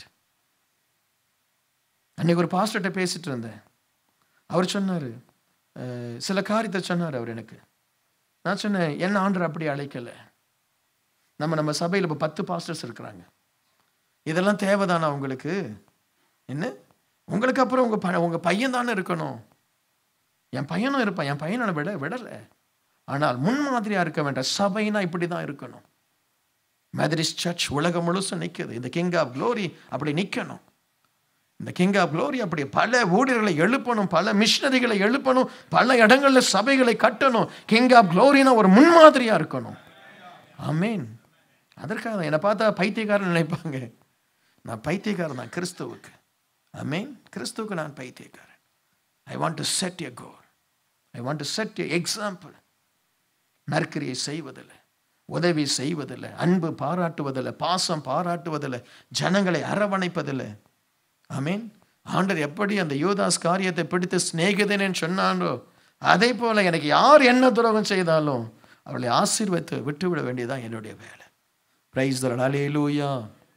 அன்னைக்கு ஒரு பாஸ்டர்கிட்ட பேசிட்டு இருந்தேன் அவர் சொன்னார் சில காரியத்தை சொன்னார் அவர் எனக்கு நான் சொன்னேன் என்ன ஆண்டர் அப்படி அழைக்கலை நம்ம நம்ம சபையில் இப்போ பத்து பாஸ்டர்ஸ் இருக்கிறாங்க இதெல்லாம் தேவைதானா உங்களுக்கு என்ன உங்களுக்கு அப்புறம் உங்கள் ப உங்கள் பையன் தானே இருக்கணும் என் பையனும் இருப்பான் என் பையனை விட விடலை ஆனால் முன்மாதிரியாக இருக்க வேண்டாம் சபைனா இப்படி தான் இருக்கணும் மெதரிஸ்ட் சர்ச் உலகம் முழுசும் நிற்குது இந்த கிங் ஆஃப் க்ளோரி அப்படி நிற்கணும் இந்த கிங் ஆஃப் க்ளோரி அப்படி பல ஊழியர்களை எழுப்பணும் பல மிஷினரிகளை எழுப்பணும் பல இடங்கள்ல சபைகளை கட்டணும் கிங் ஆஃப் க்ளோரினா ஒரு முன்மாதிரியா இருக்கணும் ஆமீன் அதற்காக தான் என்னை பார்த்தா பைத்தியக்காரன் நினைப்பாங்க நான் பைத்தியக்காரன் தான் கிறிஸ்துவுக்கு ஆமீன் கிறிஸ்துவுக்கு நான் பைத்தியக்காரன் I want to set a goal I want to set a example நற்கிரியை செய்வதில் உதவி செய்வதில்லை அன்பு பாராட்டுவதில்லை பாசம் பாராட்டுவதில்லை ஜனங்களை அரவணைப்பதில்லை ஆமீன் ஆண்டர் எப்படி அந்த யூதாஸ் காரியத்தை பிடித்து சிநேகிதனேன்னு சொன்னானோ அதே போல எனக்கு யார் என்ன துரோகம் செய்தாலும் அவளை ஆசீர்வத்து விட்டுவிட வேண்டியதான் என்னுடைய வேலை பிரைஸ் தரன் அலேலூயா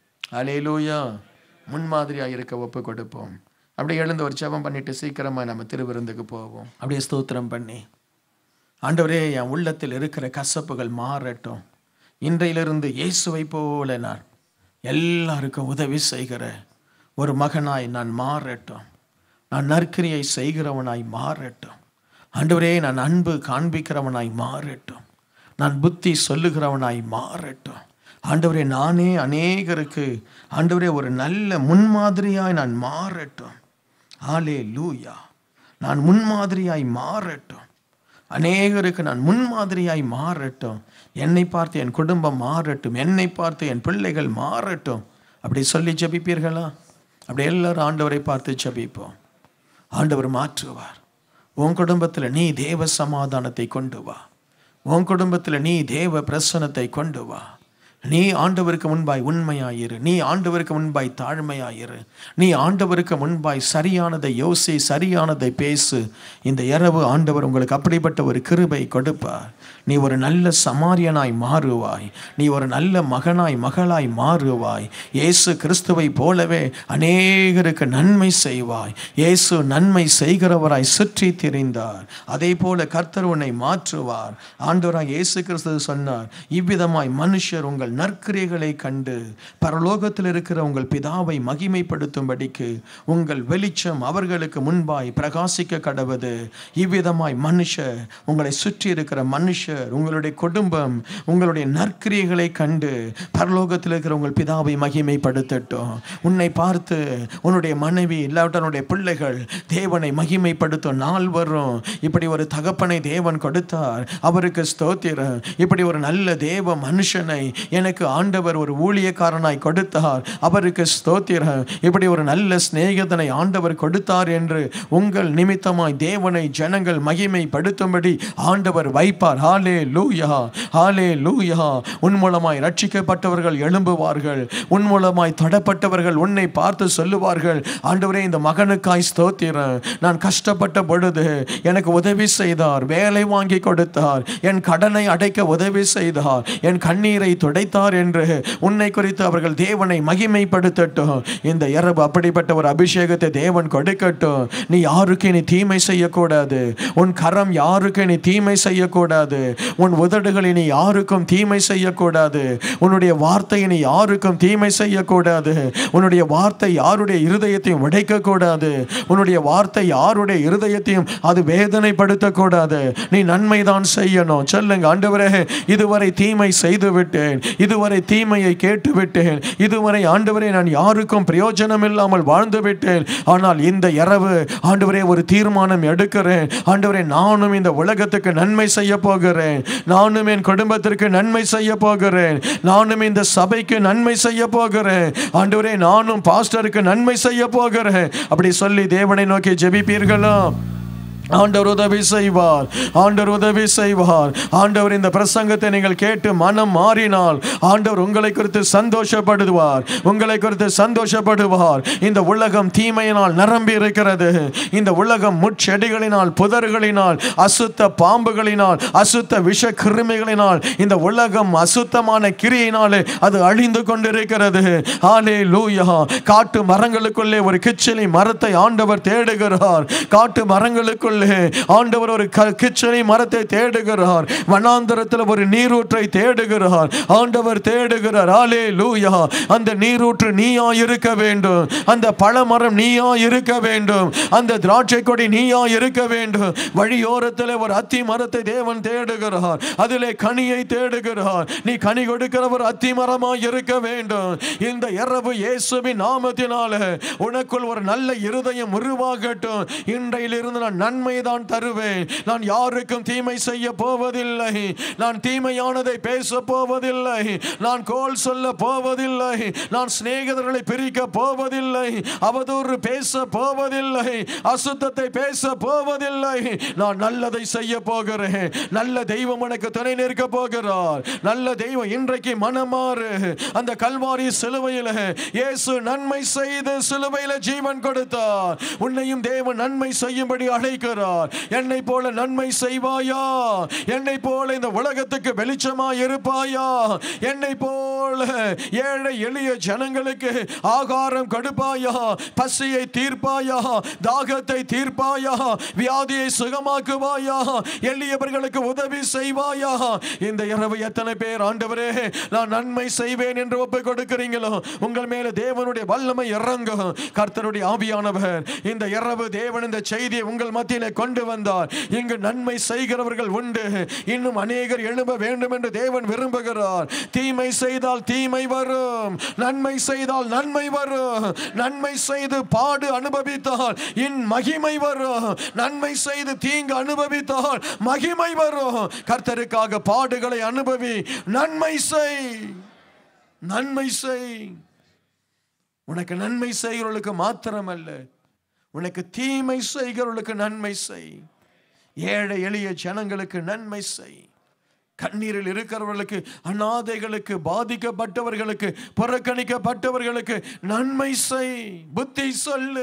அலேலூயா முன்மாதிரியாக இருக்க ஒப்பு கொடுப்போம் அப்படியே எழுந்து ஒரு ஜெபம் பண்ணிட்டு சீக்கிரமா நம்ம திருவிருந்துக்கு போவோம் அப்படியே ஸ்தோத்திரம் பண்ணி ஆண்டவரே என் உள்ளத்தில் இருக்கிற கசப்புகள் மாறட்டும் இன்றையிலிருந்து இயேசுவை போல நான் எல்லாருக்கும் உதவி செய்கிற ஒரு மகனாய் நான் மாறட்டும் நான் நற்கிரியை செய்கிறவனாய் மாறட்டும் ஆண்டவரே நான் அன்பு காண்பிக்கிறவனாய் மாறட்டும் நான் புத்தி சொல்லுகிறவனாய் மாறட்டும் ஆண்டவரே நானே அநேகருக்கு ஆண்டவரே ஒரு நல்ல முன்மாதிரியாய் நான் மாறட்டும் ஆலே லூயா நான் முன்மாதிரியாய் மாறட்டும் அநேகருக்கு நான் முன்மாதிரியாய் மாறட்டும் என்னை பார்த்து என் குடும்பம் மாறட்டும் என்னை பார்த்து என் பிள்ளைகள் மாறட்டும் அப்படி சொல்லி ஜெபிப்பீர்களா அப்படி எல்லாரும் ஆண்டவரை பார்த்து ஜெபிப்போம் ஆண்டவர் மாற்றுவார் உன் குடும்பத்தில் நீ தேவ சமாதானத்தை கொண்டு வா உன் குடும்பத்தில் நீ தேவ பிரசனத்தை கொண்டு வா நீ ஆண்டவருக்கு முன்பாய் உண்மையாயிரு நீ ஆண்டவருக்கு முன்பாய் தாழ்மையாயிரு நீ ஆண்டவருக்கு முன்பாய் சரியானதை யோசி சரியானதை பேசு இந்த இரவு ஆண்டவர் உங்களுக்கு அப்படிப்பட்ட ஒரு கிருபை கொடுப்பார் நீ ஒரு நல்ல சமாரியனாய் மாறுவாய் நீ ஒரு நல்ல மகனாய் மகளாய் மாறுவாய் இயேசு கிறிஸ்துவை போலவே அநேகருக்கு நன்மை செய்வாய் இயேசு நன்மை செய்கிறவராய் சுற்றி திரிந்தார் அதே போல கர்த்தர் உன்னை மாற்றுவார் ஆண்டவராய் இயேசு கிறிஸ்து சொன்னார் இவ்விதமாய் மனுஷர் உங்கள் நற்கிரியைகளை கண்டு பரலோகத்தில் இருக்கிற உங்கள் பிதாவை மகிமைப்படுத்தும்படிக்கு உங்கள் வெளிச்சம் அவர்களுக்கு முன்பாய் பிரகாசிக்க கடவது இவ்விதமாய் மனுஷர் உங்களை சுற்றி இருக்கிற மனுஷர் உங்களுடைய குடும்பம் உங்களுடைய நற்கிரியைகளை கண்டு பரலோகத்தில் இருக்கிற உங்கள் பிதாவை மகிமைப்படுத்தட்டும் உன்னை பார்த்து உன்னுடைய மனைவி இல்லாவிட்டால் உன்னுடைய பிள்ளைகள் தேவனை மகிமைப்படுத்தும் நாள் வரும் இப்படி ஒரு தகப்பனை தேவன் கொடுத்தார் அவருக்கு ஸ்தோத்திரம் இப்படி ஒரு நல்ல தேவ மனுஷனை எனக்கு ஆண்டவர் ஒரு ஊழியக்காரனாய் கொடுத்தார் அவருக்கு ஸ்தோத்திரம் இப்படி ஒரு நல்ல சிநேகிதனை ஆண்டவர் கொடுத்தார் என்று உங்கள் நிமித்தமாய் தேவனை ஜனங்கள் மகிமைப்படுத்தும்படி ஆண்டவர் வைப்பார் ஹாலே லூயா ஹாலே லூயா உன் மூலமாய் ரட்சிக்கப்பட்டவர்கள் எழும்புவார்கள் உன் மூலமாய் தொடப்பட்டவர்கள் உன்னை பார்த்து சொல்லுவார்கள் ஆண்டவரே இந்த மகனுக்காய் ஸ்தோத்திரம் நான் கஷ்டப்பட்ட பொழுது எனக்கு உதவி செய்தார் வேலை வாங்கி கொடுத்தார் என் கடனை அடைக்க உதவி செய்தார் என் கண்ணீரை துடைத்தார் என்று உன்னை குறித்து அவர்கள் தேவனை மகிமைப்படுத்தட்டும் இந்த இரவு அப்படிப்பட்ட ஒரு அபிஷேகத்தை தேவன் கொடுக்கட்டும் நீ யாருக்கு நீ தீமை செய்யக்கூடாது உன் கரம் யாருக்கு நீ தீமை செய்யக்கூடாது உன் உதடுகளை நீ யாருக்கும் தீமை செய்யக்கூடாது உன்னுடைய வார்த்தையை நீ யாருக்கும் தீமை செய்யக்கூடாது உன்னுடைய வார்த்தை யாருடைய இருதயத்தையும் உடைக்கக்கூடாது உன்னுடைய வார்த்தை யாருடைய இருதயத்தையும் அது வேதனைப்படுத்தக்கூடாது நீ நன்மை தான் செய்யணும் சொல்லுங்க ஆண்டவரே இதுவரை தீமை செய்து விட்டேன் இதுவரை தீமையை கேட்டு விட்டேன் இதுவரை ஆண்டவரே நான் யாருக்கும் பிரயோஜனம் இல்லாமல் வாழ்ந்து விட்டேன் ஆனால் இந்த இரவு ஆண்டவரே ஒரு தீர்மானம் எடுக்கிறேன் ஆண்டவரே நானும் இந்த உலகத்துக்கு நன்மை செய்ய போகிறேன் நானும் என் குடும்பத்திற்கு நன்மை செய்ய போகிறேன் நானும் இந்த சபைக்கு நன்மை செய்ய போகிறேன் ஆண்டவரே நானும் பாஸ்டருக்கு நன்மை செய்ய போகிறேன் அப்படி சொல்லி தேவனை நோக்கி ஜெபிப்பீர்களா ஆண்டவர் உதவி செய்வார் ஆண்டவர் உதவி செய்வார் ஆண்டவர் இந்த பிரசங்கத்தை நீங்கள் கேட்டு மனம் மாறினால் ஆண்டவர் உங்களை குறித்து சந்தோஷப்படுவார் உங்களை குறித்து சந்தோஷப்படுவார் இந்த உலகம் தீமையினால் நிரம்பி இருக்கிறது இந்த உலகம் முட்செடிகளினால் புதர்களினால் அசுத்த பாம்புகளினால் அசுத்த விஷ கிருமிகளினால் இந்த உலகம் அசுத்தமான கிரியினாலே அது அழிந்து கொண்டிருக்கிறது ஆலே லூயா காட்டு மரங்களுக்குள்ளே ஒரு கிச்சிலி மரத்தை ஆண்டவர் தேடுகிறார் காட்டு மரங்களுக்குள்ளே ஆண்டவர் ஒரு க- கிச்சிலி மரத்தை தேடுகிறார் வனாந்தரத்தில் ஒரு நீரூற்றை தேடுகிறார் ஆண்டவர் தேடுகிறார் ஆலே லூயா அந்த நீரூற்று நீயா இருக்க வேண்டும் அந்த பழமரம் நீயா இருக்க வேண்டும் அந்த திராட்சை கொடி நீயா இருக்க வேண்டும் வழியோரத்தில் ஒரு அத்தி மரத்தை தேவன் தேடுகிறார் அதிலே கனியை தேடுகிறார் நீ கனி கொடுக்கிற ஒரு அத்தி மரமாய் இருக்க வேண்டும் இந்த இரவு இயேசுவின் நாமத்தினால உனக்குள் ஒரு நல்ல இருதயம் உருவாகட்டும் இன்றையிலிருந்து நான் நன்மை நன்மையை தான் தருவேன் நான் யாருக்கும் தீமை செய்ய போவதில்லை நான் தீமையானதை பேச போவதில்லை நான் கோல் சொல்ல போவதில்லை நான் சிநேகிதர்களை பிரிக்க போவதில்லை அவதூறு பேச போவதில்லை அசுத்தத்தை பேச போவதில்லை நான் நல்லதை செய்ய போகிறேன் நல்ல தெய்வம் உனக்கு துணை நிற்க போகிறார் நல்ல தெய்வம் இன்றைக்கு மனமாறு அந்த கல்வாரி சிலுவையில் இயேசு நன்மை செய்து சிலுவையில் ஜீவன் கொடுத்தார் உன்னையும் தேவன் நன்மை செய்யும்படி அழைக்கிறார் என்னை போல நன்மை செய்வாயா என்னை போல இந்த உலகத்துக்கு வெளிச்சமாய் இருப்பாயா என்னை போல ஏழை எளிய ஜனங்களுக்கு ஆகாரம் கொடுப்பாயா பசியை தீர்ப்பாயா தாகத்தை தீர்ப்பாயா வியாதியை சுகமாக்குவாயா எளியவர்களுக்கு உதவி செய்வாயா இந்த இரவு எத்தனை பேர் ஆண்டவரே நான் நன்மை செய்வேன் என்று ஒப்பு கொடுக்கிறீங்களோ உங்கள் மேல தேவனுடைய வல்லமை இறங்கும் கர்த்தருடைய ஆவியானவர் இந்த இரவு தேவன் இந்த செய்தியை உங்கள் மத்தியிலே கொண்டு வந்தார் இங்கு நன்மை செய்கிறவர்கள் உண்டு இன்னும் அநேகர் எழும்ப வேண்டும் என்று தேவன் விரும்புகிறார் தீமை செய்தால் தீமை வரும் நன்மை செய்தால் நன்மை வரும் நன்மை செய்து பாடு அனுபவித்தால் இன் மகிமை வரும் நன்மை செய்து தீங்கு அனுபவித்தால் மகிமை வரும் கர்த்தருக்காக பாடுகளை அனுபவி நன்மை செய் நன்மை செய் உனக்கு நன்மை செய்கிறவர்களுக்கு மாத்திரமல்ல உனக்கு தீமை செய்கிறவர்களுக்கு நன்மை செய் ஏழை எளிய ஜனங்களுக்கு நன்மை செய் கண்ணீரில் இருக்கிறவர்களுக்கு அநாதைகளுக்கு பாதிக்கப்பட்டவர்களுக்கு புறக்கணிக்கப்பட்டவர்களுக்கு நன்மை செய் புத்தி சொல்லு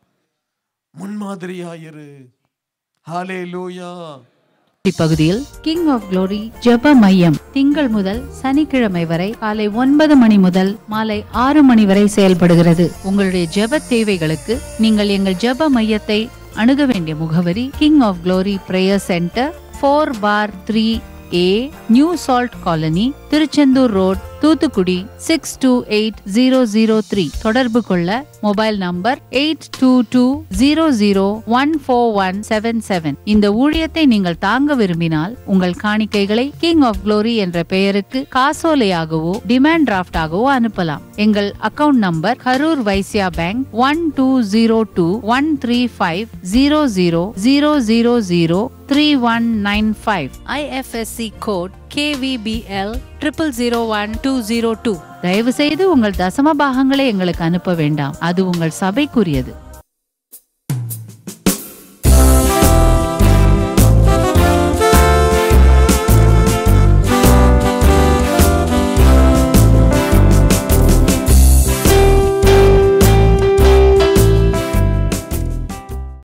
முன்மாதிரியாயிரு ஹாலே லூயா இப்பகுதியில் கிங் ஆஃப் க்ளோரி ஜெப மையம் திங்கள் முதல் சனிக்கிழமை வரை காலை ஒன்பது மணி முதல் மாலை ஆறு மணி வரை செயல்படுகிறது உங்களுடைய ஜெப தேவைகளுக்கு நீங்கள் எங்கள் ஜெப மையத்தை அணுக வேண்டிய முகவரி king of glory prayer centre four bar three A new salt colony Tiruchendur road Thoothukudi six two eight zero zero three தொடர்பு கொள்ள mobile number eight two two zero zero one four one seven seven இந்த ஊழியத்தை நீங்கள் தாங்க விரும்பினால் உங்கள் காணிக்கைகளை king of glory என்ற பெயருக்கு காசோலையாகவோ டிமாண்ட் டிராஃப்டாகவோ அனுப்பலாம் எங்கள் account number Karur Vysya bank one two zero two one three five zero zero zero zero zero three one nine five IFSC code KVBL triple zero one two zero two தயவு செய்து உங்கள் தசம பாகங்களை எங்களுக்கு அனுப்ப வேண்டாம் அது உங்கள் சபைக்குரியது